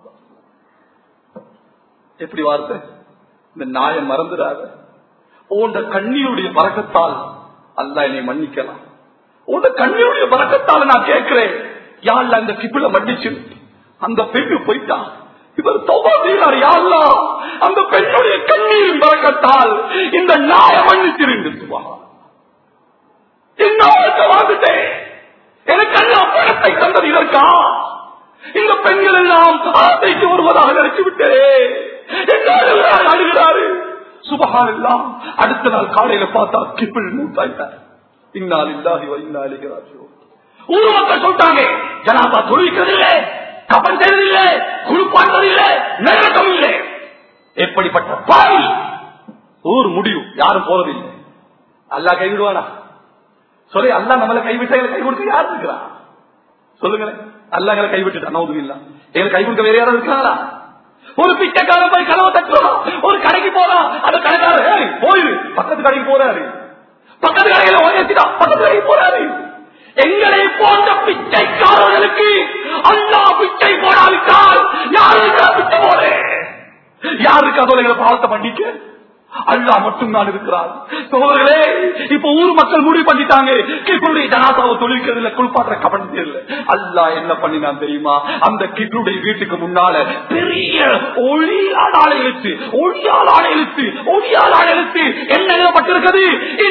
எப்படி வார்த்தை இந்த நாயை மறந்துடாத உண்ட கண்ணீருடைய பறக்கத்தால் அல்ல என்னை மன்னிக்கலாம் உண்ட கண்ணீருடைய பறக்கத்தால் நான் கேட்கிறேன் யாழ்ல அந்த கிப்பில மன்னிச்சு அந்த பெண்ணு போயிட்டா இவர் தௌபா செய்யறாரு யாழ்லா அந்த பெண்ணுடைய கண்ணீரின் பறக்கத்தால் இந்த நாயை மன்னிச்சிருந்து சுபா என்ன வாழ்க்கை வாழ்ந்துட்டேன் எனக்கு அல்ல பணத்தை தந்தது இதற்கா இந்த பெண்கள் எல்லாம் ஆசைக்கு வருவதாக நினைச்சு விட்டேன் அழுகிறாரு சுபகான் எல்லாம் அடுத்த நாள் காலையில பார்த்தா கிப்பிள் மூத்தாயிட்டார் இன்னால் இல்லாதி இன்னாலிகிறாச்சோ ஊர் மக்கள் சொல்லிட்டாங்க ஜனாபா தொழிக்கிறது இல்லை கப்பன் செய்வது இல்லை குழுப்பாடுறது இல்லை நேரக்கம் இல்லை எப்படிப்பட்ட பாவி ஊர் முடியும் யாரும் போறதில்லை அல்லா கைவிடுவானா சொல்லி அல்லா நம்மளை கைவிட்ட கை கொடுத்து யார் இருக்கிறா சொல்லுங்களேன் அல்லாங்களை கைவிட்டுட்டா நோது இல்ல எங்களுக்கு கை கொடுக்க வேற யாரும் இருக்காங்களா ஒரு பிச்சைக்காரன் போய் கனவு தட்டுறோம் ஒரு கடைக்கு போறான் அந்த கடைக்காரர் "ஏய், போயிரு பக்கத்து கடைக்கு போறாரு பக்கத்து கடையில ஓடிச்சுதான் பக்கத்து கடைக்கு போறாரு எங்களை போன்ற பிச்சைக்காரர்களுக்கு அல்லா பிச்சை போடாவிட்டால் யாருக்கு பிச்சை போடு யாருக்கு அதோட எங்களை பாவத்தை பண்ணிக்க அல்லா மட்டும் தான் இருக்கிறார் சோதர்களே இப்ப ஊர் மக்கள் முடிவு பண்ணிட்டாங்க கிக்குடைய ஜனாதாவை தொழிற்கிறதுல குளிப்பாற்ற கவனம் தெரியல அல்லா என்ன பண்ணினான் தெரியுமா அந்த கிக்குடைய வீட்டுக்கு முன்னால பெரிய ஒளியால் ஆளை இழுத்து ஒளியால் ஆளை இழுத்து ஒளியால் ஆளை இழுத்து என்ன எழுதப்பட்டிருக்கிறது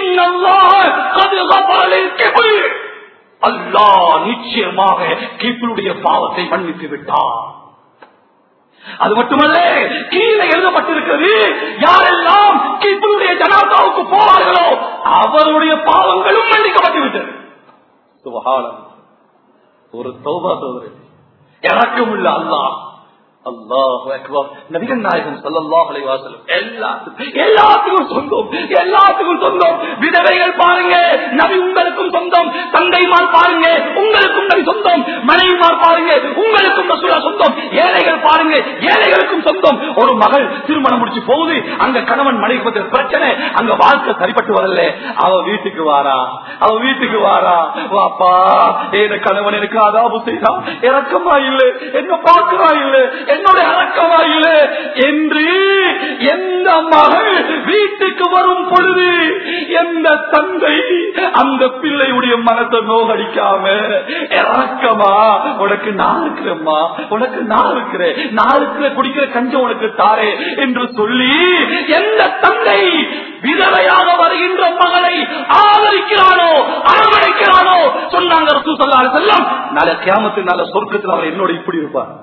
இன்னும் அல்லாஹ் நிச்சயமாக கீப்பிளுடைய பாவத்தை மன்னித்து விட்டார் அது மட்டுமல்ல கீழே எழுதப்பட்டிருக்கிறது யாரெல்லாம் கீப்பிளுடைய ஜனாதாவுக்கு போவார்களோ அவருடைய பாவங்களும் மன்னிக்கப்பட்டு விட்டது சுபஹானம். ஒரு தௌபா சோதரன் இறக்கம் உள்ள அல்லாஹ் அல்லாஹ் அக்பர் நபிகள் நாயகம் ஸல்லல்லாஹு அலைஹி வஸல்லம் எல்லாத்துக்கும் எல்லாத்துக்கும் சொந்தம் எல்லாத்துக்கும் சொந்தம் விதவைகள் பாருங்க நபி உங்களுக்கும் சொந்தம் தந்தைமார் பாருங்க உங்களுக்கும் நபி சொந்தம் மனைவிமார் பாருங்க உங்களுக்கும் ரசூலா சொந்தம் ஏழைகள் பாருங்க ஏழைகளுக்கும் சொந்தம் ஒரு மகள் திருமணம் முடிச்சு போகுது அங்க கணவன் மனைவி பத்திர பிரச்சனை அங்க வாழ்க்கை சரிப்பட்டு வரல அவ வீட்டுக்கு வாரா அவ வீட்டுக்கு வாரா வாப்பா ஏத கணவன் எனக்கு அதாபு செய்தா இறக்கமா இல்லை என்ன பார்க்கிறா இல்லை என்னோட இறக்கமா இல்லை என்று எந்த மகள் வீட்டுக்கு வரும் பொழுது எந்த தந்தை அந்த பிள்ளையுடைய மனத்தை நோகடிக்காம இறக்கமா உனக்கு நான் இருக்கிறேம்மா உனக்கு நான் இருக்கிறேன் நான் இருக்கிற குடிக்கிற கஞ்சம் உனக்கு தாரே என்று சொல்லி எந்த தந்தை விதவையாக வருகின்ற மகளை ஆதரிக்கிறானோ அரவணைக்கிறானோ சொன்னாங்க ரசூ சொல்லாரு செல்லம் நல்ல கியாமத்து நல்ல சொர்க்கத்தில் அவர் என்னோட இப்படி இருப்பார்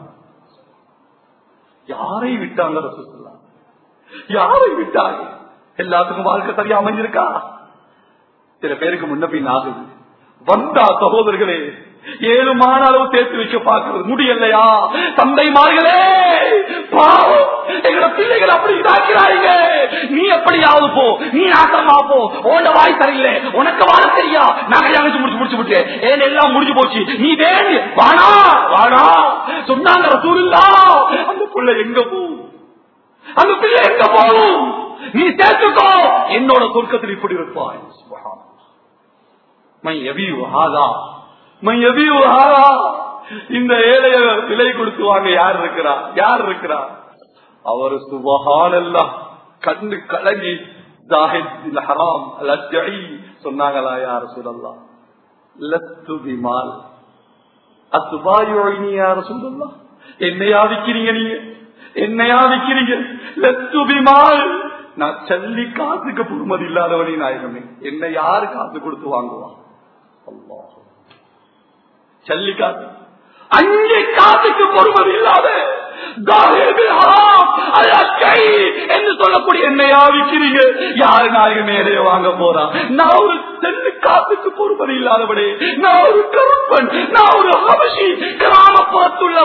யாரை விட்டாங்க ரசூ சொல்லா யாரை விட்டாங்க எல்லாத்துக்கும் வாழ்க்கை சரியா அமைஞ்சிருக்கா சில பேருக்கு முன்ன பின் ஆகுது வந்தா சகோதரர்களே ஏழு மான அளவு சேர்த்து வைக்க பார்க்கிறது முடியலையா தந்தைமார்களே பாவம் எங்களோட பிள்ளைகள் அப்படி இதாக்கிறாங்க நீ எப்படியாவது போ நீ நாசமா போ உன்ட வாய் சரியில்லை உனக்கு வாழ தெரியா நான் கல்யாணம் முடிச்சு முடிச்சு விட்டு ஏன் எல்லாம் முடிஞ்சு போச்சு நீ வேண்டு வாடா வாடா சொன்னாங்க ரசூலுல்லா அந்த பிள்ளை எங்க போ அந்த பிள்ளை எங்க போகும் நீ சேர்த்துக்கோ என்னோட சொர்க்கத்தில் இப்படி இருப்பாய் சுப்ஹானல்லாஹ். மை எபியு ஹாதா மை எபியு ஹாதா இந்த ஏழைய விலை கொடுத்து வாங்க யார் இருக்கிறா யார் இருக்கிறா அவர் சுபஹானல்லா கண்ணு கலங்கி ஜாஹித் இல் ஹராம் அல் அஜ்ஜஇ சொன்னாங்களா யார் சொல்லலாம் லத்து பிமால் அத்துபாயோயினி யார் சொல்லலாம் என்னையா விக்கிறீங்க நீங்க என்னையா விக்கிறீங்க லத்து பிமால் நான் சல்லி காசுக்கு பொறுமதி இல்லாதவனே நாயகமே என்ன யாரு காசு கொடுத்து வாங்குவான் அல்லாஹ். சல்லி காசு அஞ்சு காசுக்கு பொறுமதி இல்லாத தாஹிபில் ஹராம், அல் அக்கை என்று சொல்லக்கூடிய என்னையா விக்கிறீங்க யாரு நாயகம் மேலே வாங்க போறா நான் ஒரு செல்லு காசுக்கு பொறுமதி இல்லாதவனே நான் ஒரு கருப்பன் நான் ஒரு ஹபஷி கிராமப்புறத்துள்ளவன்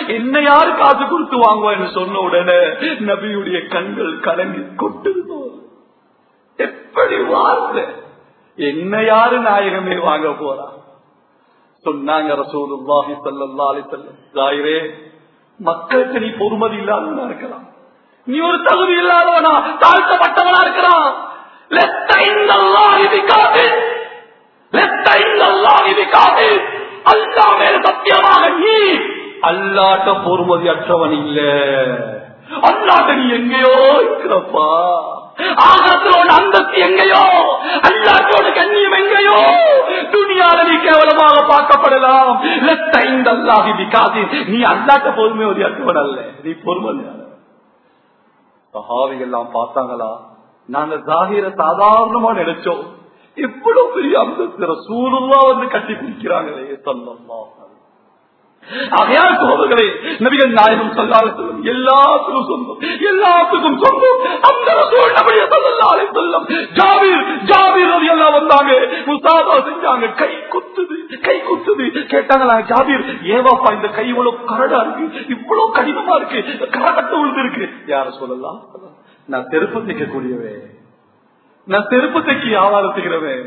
என்ன யாரு காசு கொடுத்து வாங்குவான்னு சொன்ன உடனே நபியுடைய கண்கள் கலங்கி கொட்டிருந்தோம் எப்படி வார்த்தை என்ன யாரு நாயகமே வாங்க போறா சொன்னாங்க ரசூலுல்லாஹி ஸல்லல்லாஹு அலைஹி வஸல்லம் ஜாயிரே மக்களுக்கு நீ பொறுமதி இல்லாதவனா இருக்கலாம் நீ ஒரு தகுதி இல்லாதவனா தாழ்த்தப்பட்டவனா இருக்கிறான் லெத்த இன்னல்லாஹி பிகாபில் லெத்த இன்னல்லாஹி பிகாபில் அல்லாஹ் மேல சத்தியமாக நீ அல்லாட்ட பொறுமதி அற்றவன் இல்ல அல்லாட்ட நீ எங்கேயோ இருக்கிறப்பா ஆகாரத்தோட அந்தஸ்து எங்கேயோ அல்லாட்டோட கண்ணியம் எங்கேயோ துணியால நீ கேவலமாக பார்க்கப்படலாம் லெத்த இன்னல்லாஹி பிகாபில் நீ அல்லாட்ட பொறுமை அற்றவன் அல்ல நீ பொறுமதியான சஹாவிகள் எல்லாம் பார்த்தாங்களா நாங்க ஜாகிர சாதாரணமா நினைச்சோம் இவ்வளவு பெரிய அந்தஸ்து சூழலா வந்து கட்டி பிடிக்கிறாங்களே சொல்லம்மா ஆகையால் சோதர்களே நபிகள் நாயகம் சொல்லாத சொல்லும் எல்லாத்துக்கும் சொந்தம் எல்லாத்துக்கும் சொந்தம் அந்த ரசூல் நபிய சொல்லலாலே சொல்லும் ஜாபீர் ஜாபீர் ரவி எல்லாம் வந்தாங்க முசாதா செஞ்சாங்க கை குத்துது கை குத்துது கேட்டாங்களா ஜாபீர் ஏவாப்பா இந்த கை இவ்வளவு கரடா இருக்கு இவ்வளவு கடினமா இருக்கு கரகட்ட விழுந்து இருக்கு யார சொல்லலாம் நான் செருப்பு தைக்கக்கூடியவே நான் செருப்பு தைக்கி வியாபாரம் செய்கிறவன்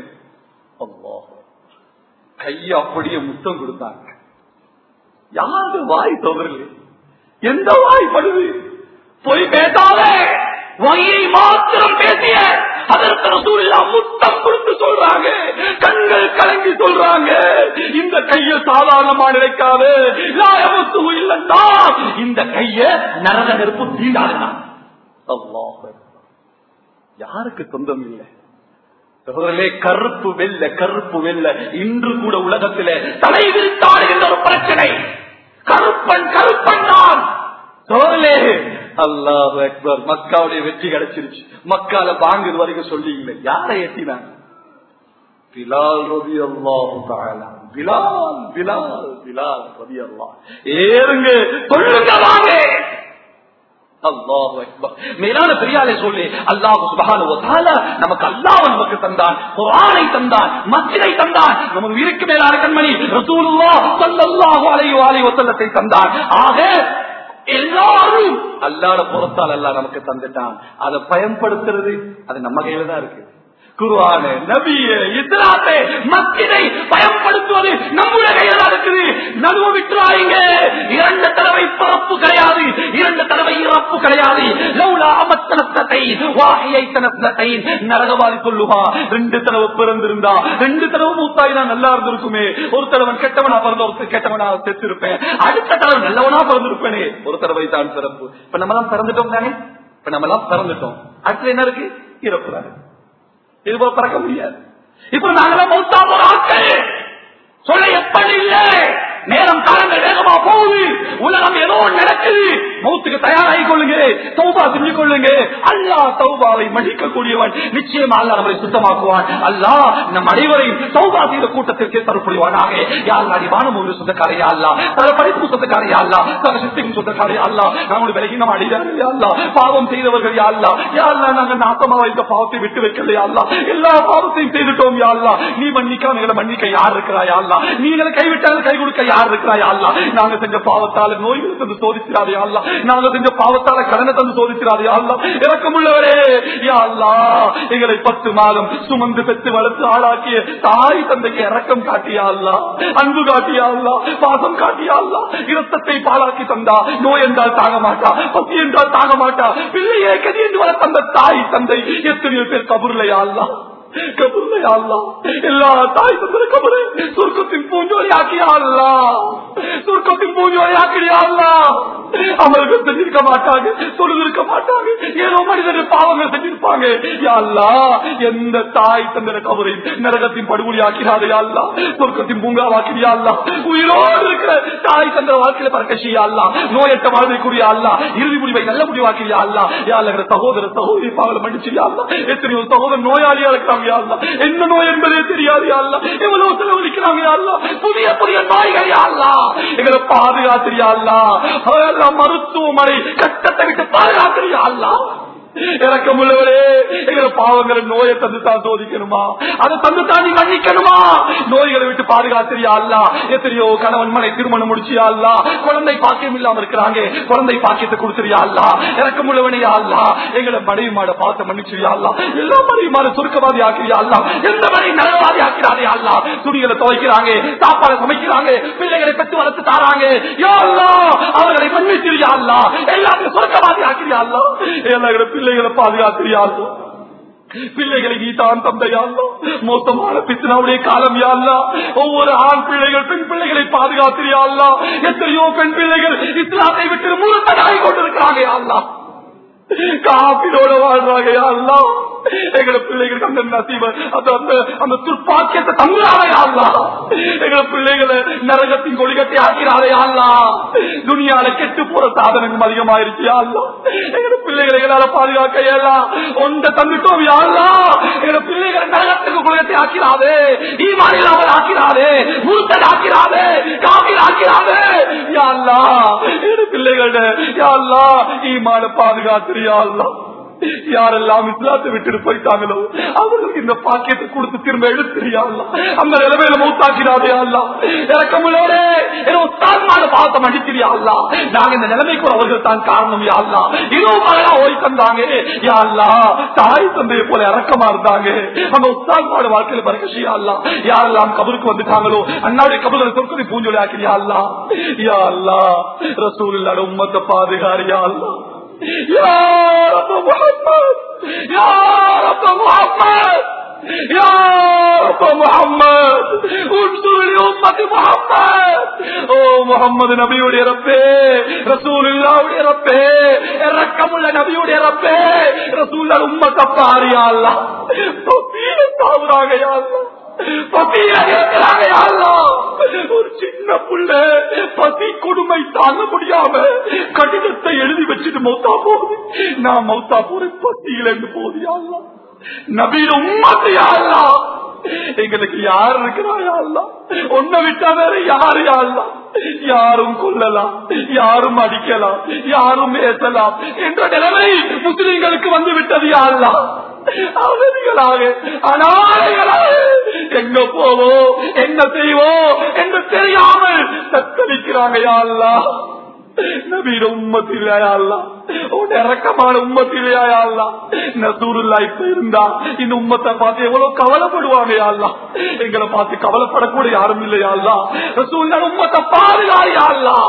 கைய அப்படியே முத்தம் கொடுத்தாங்க யாரு வாய் தவறல எந்த வாய் படுது போய் பேசாதே வகையை மாத்திரம் பேசிய அதற்கு ரசூலில்லா முத்தம் கொடுத்து சொல்றாங்க கண்கள் கலங்கி சொல்றாங்க இந்த கைய சாதாரணமா நினைக்காது லாயமுத்து இல்லைன்னா இந்த கைய நரக நெருப்பு தீண்டாதுதான் யாருக்கு சொந்தம் இல்லை சகோதரர்களே கருப்பு வெல்ல கருப்பு வெல்ல இன்று கூட உலகத்திலே தலை விரித்தாடுகின்ற ஒரு பிரச்சனை கருப்பன் கருப்பன் தான் சோழலே அல்லாஹ் அக்பர் மக்காவுடைய வெற்றி கிடைச்சிருச்சு மக்கால பாங்கு வரைக்கும் சொல்லி இல்லை யாரை எட்டினாங்க பிலால் ரவி அல்லாஹு பிலால் பிலால் பிலால் ரவி அல்லா ஏறுங்க சொல்லுங்க வாங்க அல்லாஹ் அக்பர் மேலான பெரியாலே சொல்லி அல்லாஹு சுபஹானு நமக்கு அல்லாஹ் நமக்கு தந்தான் குர்ஆனை தந்தான் மஸ்ஜிதை தந்தான் நமக்கு இருக்கு மேலான கண்மணி ரசூலுல்லாஹ் ஸல்லல்லாஹு அலைஹி வஸல்லம் வஸல்லத்தை தந்தான் ஆக எல்லாரும் அல்லாஹ்ட புறத்தால் அல்லாஹ் நமக்கு தந்துட்டான் அதை பயன்படுத்துறது அது நம்ம கையில தான் இருக்கு குருவான நபிய இஸ்லாத்தை மஸ்ஜிதை பயன்படுத்துவது நம்முடைய கையில தான் இருக்குது நடுவ விட்டுறாங்க இரண்டு தடவை பிறப்பு கிடையாது இரண்டு தடவை இறப்பு கிடையாது லௌலா அமத்தனத்தை வாகையை தனத்தை நரகவாதி சொல்லுவா ரெண்டு தடவை பிறந்திருந்தா ரெண்டு தடவை மூத்தாயினா நல்லா இருந்திருக்குமே ஒரு தடவை கெட்டவனா பிறந்த ஒரு கெட்டவனா செத்திருப்பேன் அடுத்த தடவை நல்லவனா பிறந்திருப்பேனே ஒரு தடவை தான் பிறப்பு இப்ப நம்ம எல்லாம் பிறந்துட்டோம் தானே இப்ப நம்ம எல்லாம் பிறந்துட்டோம் அடுத்து என்ன இருக்கு இறப்பு தான் இருக்கு. இது போல பறக்க முடியாது இப்ப நாங்களாம் மௌத்தா போற ஆட்கள் சொல்ல எப்படி இல்லை நேரம் காலங்கள் வேகமா போகுது உலகம் ஏதோ ஒண்ணு நடக்குது மௌத்துக்கு தயாராகி கொள்ளுங்க தௌபா செஞ்சு கொள்ளுங்க அல்லாஹ் தௌபாவை மன்னிக்க கூடியவன் நிச்சயமா அல்லாஹ் நம்மை சுத்தமாக்குவான் அல்லாஹ் நம் அனைவரையும் தௌபா செய்த கூட்டத்திற்கே தரப்படுவானாக யார் அடிவானம் ஒரு சொந்தக்காரையா அல்லா தல படிப்பு சொந்தக்காரையா அல்லா தல சித்திக்கும் சொந்தக்காரையா அல்லா நம்முடைய விலகி நம்ம அடிதார்கள் அல்லா பாவம் செய்தவர்கள் யா அல்லா யா அல்லா நாங்க நாசமாக இந்த பாவத்தை விட்டு வைக்கலையா அல்லா எல்லா பாவத்தையும் செய்துட்டோம் யா அல்லா நீ மன்னிக்காம எங்களை மன்னிக்க யார் இருக்கிறாயா அல்லா நீங்களை கைவிட்டாலும் கை கொடுக்க யார் இருக்கிறாயா அல்லா நாங்க செஞ்ச பாவத்தால நோய்களை தந்து சோதிக்கிறாரே அல்லா நாங்க செஞ்ச பாவத்தால கடனை தந்து சோதிக்கிறாரே அல்லா இறக்கமுள்ளவரே யா அல்லா எங்களை பத்து மாதம் சுமந்து பெற்று வளர்த்து ஆளாக்கிய தாய் தந்தைக்கு இறக்கம் காட்டியா அல்லா அன்பு காட்டியா அல்லா பாசம் காட்டியா அல்லா இரத்தத்தை பாலாக்கி தந்தா நோய் என்றால் தாங்க மாட்டா பசி என்றால் தாங்க மாட்டா பிள்ளையே கதி என்று வளர்த்த அந்த தாய் தந்தை எத்தனையோ பேர் கபுர்லையா அல்லா கபுர்லையா அல்லா எல்லா தாய் தந்தை கபரு சொர்க்கத்தின் பூஞ்சோரி ஆக்கியா அல்லா சொர்க்கத்தின் பூஞ்சோரி ஆக்கியா அல்லா அமல்கள் செஞ்சிருக்க மாட்டாங்க தொழுதிருக்க மாட்டாங்க ஏதோ மனிதர்கள் பாவங்கள் செஞ்சிருப்பாங்க யா அல்லா எந்த தாய் தந்திர கபரை நரகத்தின் படுகொலி ஆக்கிறாரு யா அல்லா சொர்க்கத்தின் பூங்காவாக்கிறியா அல்லா உயிரோடு இருக்கிற தாய் தந்திர வாழ்க்கையில பறக்கஷியா அல்லா நோயற்ற வாழ்வைக்குரிய அல்லா இறுதி முடிவை நல்ல முடிவாக்கிறியா அல்லா யா அல்ல சகோதர சகோதரி பாவல மன்னிச்சியா அல்லா எத்தனையோ சகோதரர் நோயாளியா இருக்கிறாங்க யா அல்லா என்ன நோய் என்பதே தெரியாது யா அல்லா எவ்வளவு செலவழிக்கிறாங்க யா அல்லா புதிய புதிய நோய்கள் யா அல்லா எங்களை பாதுகாத்திரியா அல்லா அல்லா மருத்துவமனை கட்டத்தை விட்டு பாதுகாத்திரியா அல்லா இறக்கமுள்ளவரே எங்களை பாவங்களை நோயை தந்து தான் சோதிக்கணுமா அதை தந்து தான் நீ மன்னிக்கணுமா நோய்களை விட்டு பாதுகாத்திரியா அல்ல எத்தனையோ கணவன் மனை திருமணம் முடிச்சியா அல்ல குழந்தை பாக்கியம் இல்லாம இருக்கிறாங்க குழந்தை பாக்கியத்தை கொடுத்துறியா அல்ல இறக்கமுள்ளவனையா அல்ல எங்களை மனைவி மாட பார்த்து மன்னிச்சிரியா அல்ல எல்லா மனைவி மாட சுருக்கவாதி ஆக்கிறியா அல்ல எந்த மனைவி நலவாதி ஆக்கிறாரே அல்ல துணிகளை துவைக்கிறாங்க சாப்பாடு சமைக்கிறாங்க பிள்ளைகளை பெற்று வளர்த்து தாராங்க யா அல்லாஹ், அவர்களை மன்னிச்சிரியா அல்ல எல்லாத்தையும் சுருக்கவாதி ஆக்கிறியா அல்ல எல்லா பிள்ளைகளை பாதுகாத்திரியா அல்ல பிள்ளைகளை நீ தான் தந்தையாள்லோ மோசமான பித்தனாவுடைய காலம் யாழ்லா ஒவ்வொரு ஆண் பிள்ளைகள் பெண் பிள்ளைகளை பாதுகாத்திரியாள்லா எத்தனையோ பெண் பிள்ளைகள் இஸ்லாத்தை விட்டு முழுத்தனாகி கொண்டிருக்கிறாங்க யாழ்லா காப்பிலோட வாழ்றாங்க யாழ்லா எங்களை பிள்ளைகளுக்கு அந்த நசீப அந்த அந்த அந்த துர்ப்பாக்கியத்தை தங்குறாங்க யாழ்லா எங்களை பிள்ளைகளை நரகத்தின் கொடிகட்டி ஆக்கிறாரே யாழ்லா துணியால கெட்டு போற சாதனங்கள் அதிகமாயிருச்சு யாழ்லா எங்களை பிள்ளைகளை எங்களால பாதுகாக்க இயலாம் ஒன்றை தந்துட்டோம் யாழ்லா எங்களை பிள்ளைகளை நரகத்துக்கு கொடிகட்டி ஆக்கிறாதே ஈமானில் அவர் ஆக்கிறாதே மூத்தல் ஆக்கிறாதே காபில் ஆக்கிறாதே யாழ்லா எங்களை பிள்ளைகள யாழ்லா ஈமான பாதுகாத்திரியா அல்லா யாரெல்லாம் இஸ்லாத்தை விட்டுட்டு போயிட்டாங்களோ அவர்களுக்கு இந்த பாக்கியத்தை கொடுத்து திரும்ப எடுத்துறியா அந்த நிலைமையில மூத்தாக்கிறாரே அல்ல இறக்கமுள்ளோரே உத்தான்மான பாவத்தை மன்னிச்சிரியா அல்ல நாங்க இந்த நிலைமைக்கு அவர்கள் தான் காரணம் யாழ்லா இதோ மகளா ஓய் தந்தாங்க யாழ்லா தாய் தந்தையை போல இறக்கமா இருந்தாங்க அந்த உத்தான்மான வாழ்க்கையில பரகசியா அல்ல யாரெல்லாம் கபருக்கு வந்துட்டாங்களோ அண்ணாவுடைய கபர்களை சொற்கொலை பூஞ்சொலி ஆக்கிறியா அல்ல யா அல்லா ரசூல் இல்லாத உம்மத்தை பாதுகாரியா அல்லா يا رب محمد يا رب محمد يا رب محمد انصر لأمة محمد ஓ முகமது நபியுடைய ரப்பே ரசூலுல்லாவுடைய ரப்பே இறக்கமுள்ள நபியுடைய ரப்பே ரசூல்லா உம்மத்தை பாரியா அல்லா தொப்பீல தாவுறாங்க யா அல்லாஹ் ஒரு சின்ன புள்ள பசி கொடுமை தாங்க முடியாம கடிதத்தை எழுதி வச்சுட்டு மௌத்தா போகுது நான் மௌத்தா போறேன் பசியில் இருந்து போதியா நபீர உண்மையா எங்களுக்கு யார் இருக்கிறாயா ஒன்ன விட்டா வேற யாரு யாழ்லா யாரும் கொல்லலாம் யாரும் அடிக்கலாம் யாரும் ஏசலாம் என்ற நிலைமை முஸ்லிம்களுக்கு வந்து விட்டது யாழ்லா அவதிகளாக அனாதைகளாக எங்க போவோம் என்ன செய்வோம் என்று தெரியாமல் தத்தளிக்கிறாங்க யாழ்லா நபீர உம்மத்திலேயா உன் இறக்கமான உம்மத்திலேயா நசூருல்லா இப்ப இருந்தா இந்த உம்மத்தை பார்த்து எவ்வளவு கவலைப்படுவாங்க யாழ்லா எங்களை பார்த்து கவலைப்படக்கூட யாரும் இல்லையா ரசூல்லா உம்மத்தை பாதுகாரியா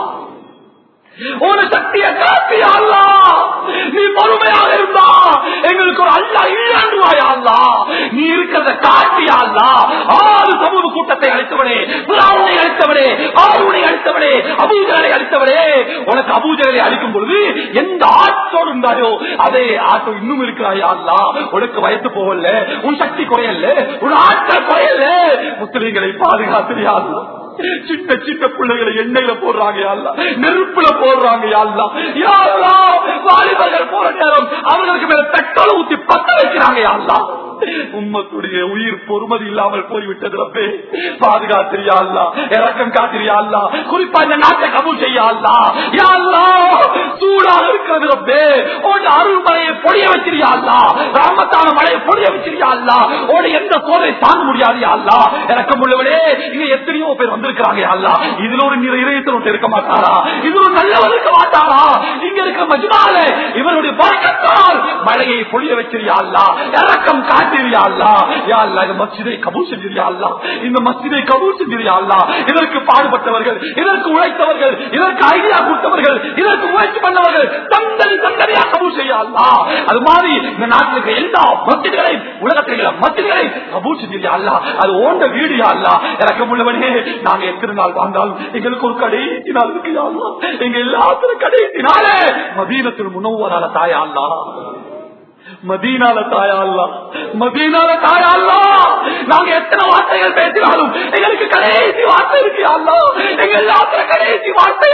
ஒரு சக்தியை காட்டியா நீ பொறுமையாக இருந்தா எங்களுக்கு ஒரு அல்லா இல்லைன்றுவாயா நீ இருக்கிறத காட்டியா ஆறு சமூக கூட்டத்தை அழைத்தவனே புறாவுனை அழைத்தவனே ஆறுனை அழைத்தவனே அபூஜகளை அழைத்தவனே உனக்கு அபூஜகளை அளிக்கும் பொழுது எந்த ஆற்றோடு இருந்தாயோ அதே ஆட்டோ இன்னும் இருக்கிறாயா அல்லா உனக்கு வயசு போகல உன் சக்தி குறையல உன் ஆற்றல் குறையல முஸ்லீம்களை பாதுகாத்திரியா சின்ன சின்ன பிள்ளைகளை எண்ணெயில போடுறாங்க யாழ்லா நெருப்புல போடுறாங்க யாழ்லா யாழ்லா வாலிபர்கள் போற நேரம் அவர்களுக்கு மேல பெட்ரோல் ஊத்தி பத்த வைக்கிறாங்க யாழ்லா உம்மத்துடைய உயிர் பொறுமதி இல்லாமல் போய்விட்டது ரப்பே பாதுகாத்திரியா அல்லா இறக்கம் காத்திரியா அல்லா குறிப்பா இந்த நாட்டை கபூல் செய்ய அல்லா யாழ்லா சூடாக இருக்கிறது ரப்பே உன் அருள் மலையை பொழிய வச்சிருயா அல்லா ராமத்தான மலையை பொழிய வச்சிருயா அல்லா உட எந்த சோதனை தாங்க முடியாது அல்லா இறக்கம் உள்ளவனே இங்க எத்தனையோ பேர் வந்திருக்கிறாங்க அல்லா இதுல ஒரு இறையத்தில் இருக்க மாட்டாரா இது ஒரு நல்லவர் இருக்க மாட்டாரா இங்க இருக்க மஜ்மால இவருடைய பழக்கத்தால் மழையை பொழிய வச்சிருயா அல்லா இறக்கம் காட்டிரியா அல்லா யா அல்லா இந்த மஸ்ஜிதை கபூல் செஞ்சிரியா அல்லா இந்த மஸ்ஜிதை கபூல் செஞ்சிரியா அல்லா இதற்கு பாடுபட்டவர்கள் இதற்கு உழைத்தவர்கள் இதற்கு ஐடியா கொடுத்தவர்கள் இதற்கு முயற்சி பண்ணவர்கள் தந்தனி தந்தனியா கபூல் செய்ய அல்லா அது மாதிரி இந்த நாட்டில் இருக்க எல்லா மஸ்ஜிதுகளையும் உலகத்தில் இருக்கிற மஸ்ஜிதுகளையும் கபூல் செஞ்சிரியா அல்லா அது ஓண்ட வீடு யா அல்லா இறக்கம் உள்ளவனே நாங்க எத்தனை நாள் வாழ்ந்தாலும் எங்களுக்கு ஒரு கடைசி நாள் இருக்கு யா அல்லா எங்க எல்லாத்திலும் கடைசி நாளே மதீனத்தில் முனவரால தாயா அல்லா மதீனால தாயா அல்லா மதீனால தாயா அல்லா நாங்க எத்தனை வார்த்தைகள் பேசினாலும் எங்களுக்கு கடைசி வார்த்தை இருக்கு அல்லா எங்க எல்லாத்துல கடைசி வார்த்தை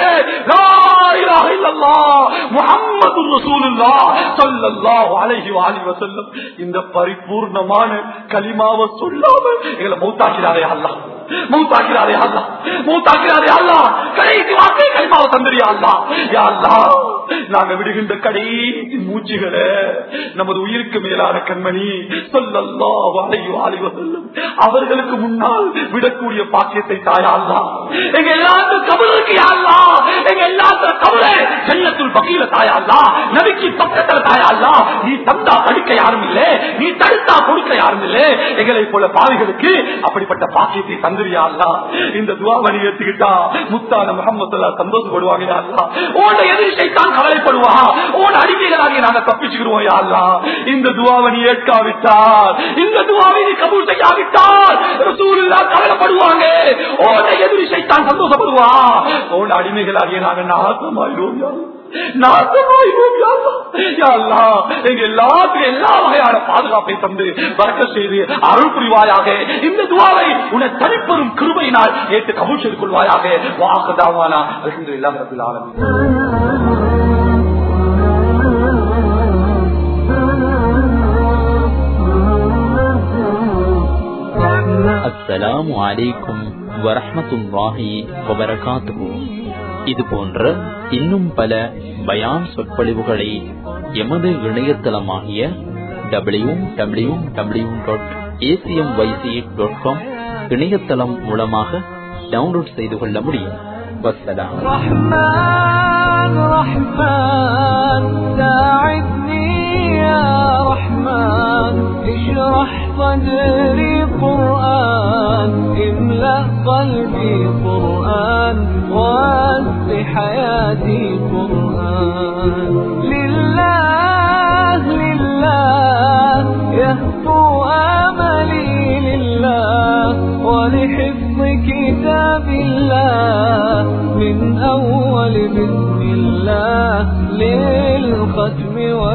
முகம்மது ரசூலுல்லா சொல்லல்லாஹு அலைஹி வாலி வஸல்லம் இந்த பரிபூர்ணமான கலிமாவை சொல்லாம எங்களை மௌத்தாக்கிறாரே அல்லா மூத்தாக்கிறாரே அல்லா மூத்தாக்கிறாரே அல்லா கடைசி வார்த்தை கலிமாவை தந்திரியா அல்லா யா அல்லா நாங்க விடுகின்ற கடைசி மூச்சுகளை நமது உயிருக்கு மேலான கண்மணி சொல்லல்லா வாழையோ ஆலிவசல்லும் அவர்களுக்கு முன்னால் விடக்கூடிய பாக்கியத்தை தாயா அல்லா எங்க எல்லாத்துக்கும் கபலுக்கு யாழ்லா எங்க எல்லாத்துக்கும் கபலை செல்லத்துள் பகையில தாயா அல்லா நபிக்கு பக்கத்துல தாயா அல்லா நீ தந்தா தடுக்க யாரும் இல்லை நீ தடுத்தா கொடுக்க யாரும் இல்லை எங்களை போல பாவிகளுக்கு அப்படிப்பட்ட பாக்கியத்தை தந்துரியா அல்லா இந்த துவாவணி ஏத்துக்கிட்டா முத்தான முகமது சந்தோஷப்படுவாங்க யா அல்லா உன்னோட எதிரி சைத்தான் கவலைப்படுவா உன் அடிமைகளாகிய நாங்க தப்பிச்சுக்கிறோம் யா அல்லா இந்த துவாவணி ஏற்காவிட்டால் இந்த துவாவை நீ கபூல் செய்யாவிட்டால் ரசூலுல்லாஹ் கவலைப்படுவாங்க உன்னோட எதிரி சைத்தான் சந்தோஷப்படுவா உன் அடிமைகளாகிய நாங்க நாசமாயிடுவோம் யா அல்லா. நாசமாயிடுவோம் யா அல்லா. யா அல்லா, எங்க எல்லாத்துக்கும் எல்லா வகையான பாதுகாப்பை தந்து வரக்க செய்து அருள் புரிவாயாக இந்த துவாவை உன தனிப்பெரும் கிருபையினால் ஏற்று கபூல் செய்து கொள்வாயாக வாக்குதாவானா அல்ஹம்துலில்லாஹி ரப்பில் ஆலமீன் அஸ்ஸலாமு அலைக்கும் வரஹ்மத்துல்லாஹி வபரகாத்துஹு இது போன்ற இன்னும் பல பயான் சொற்பொழிவுகளை எமது இணையதளமாகிய W W W dot ACM YC dot com இணையதளம் மூலமாக டவுன்லோட் செய்து கொள்ள முடியும் வசலாம் رحمن رحمن ساعدني يا رحمن اشرح صدري قرآن املأ قلبي قرآن واسع حياتي قرآن لله لله يهفو املي لله ولحفظ كتاب الله من أول بسم الله للختم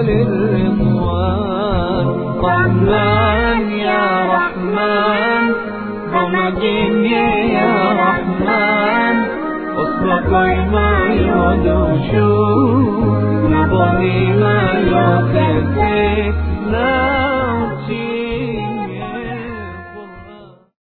وللرضوان رحمن يا رحمن رمجني يا رحمن أصلك ما يدوشو نظري ما يوسف لا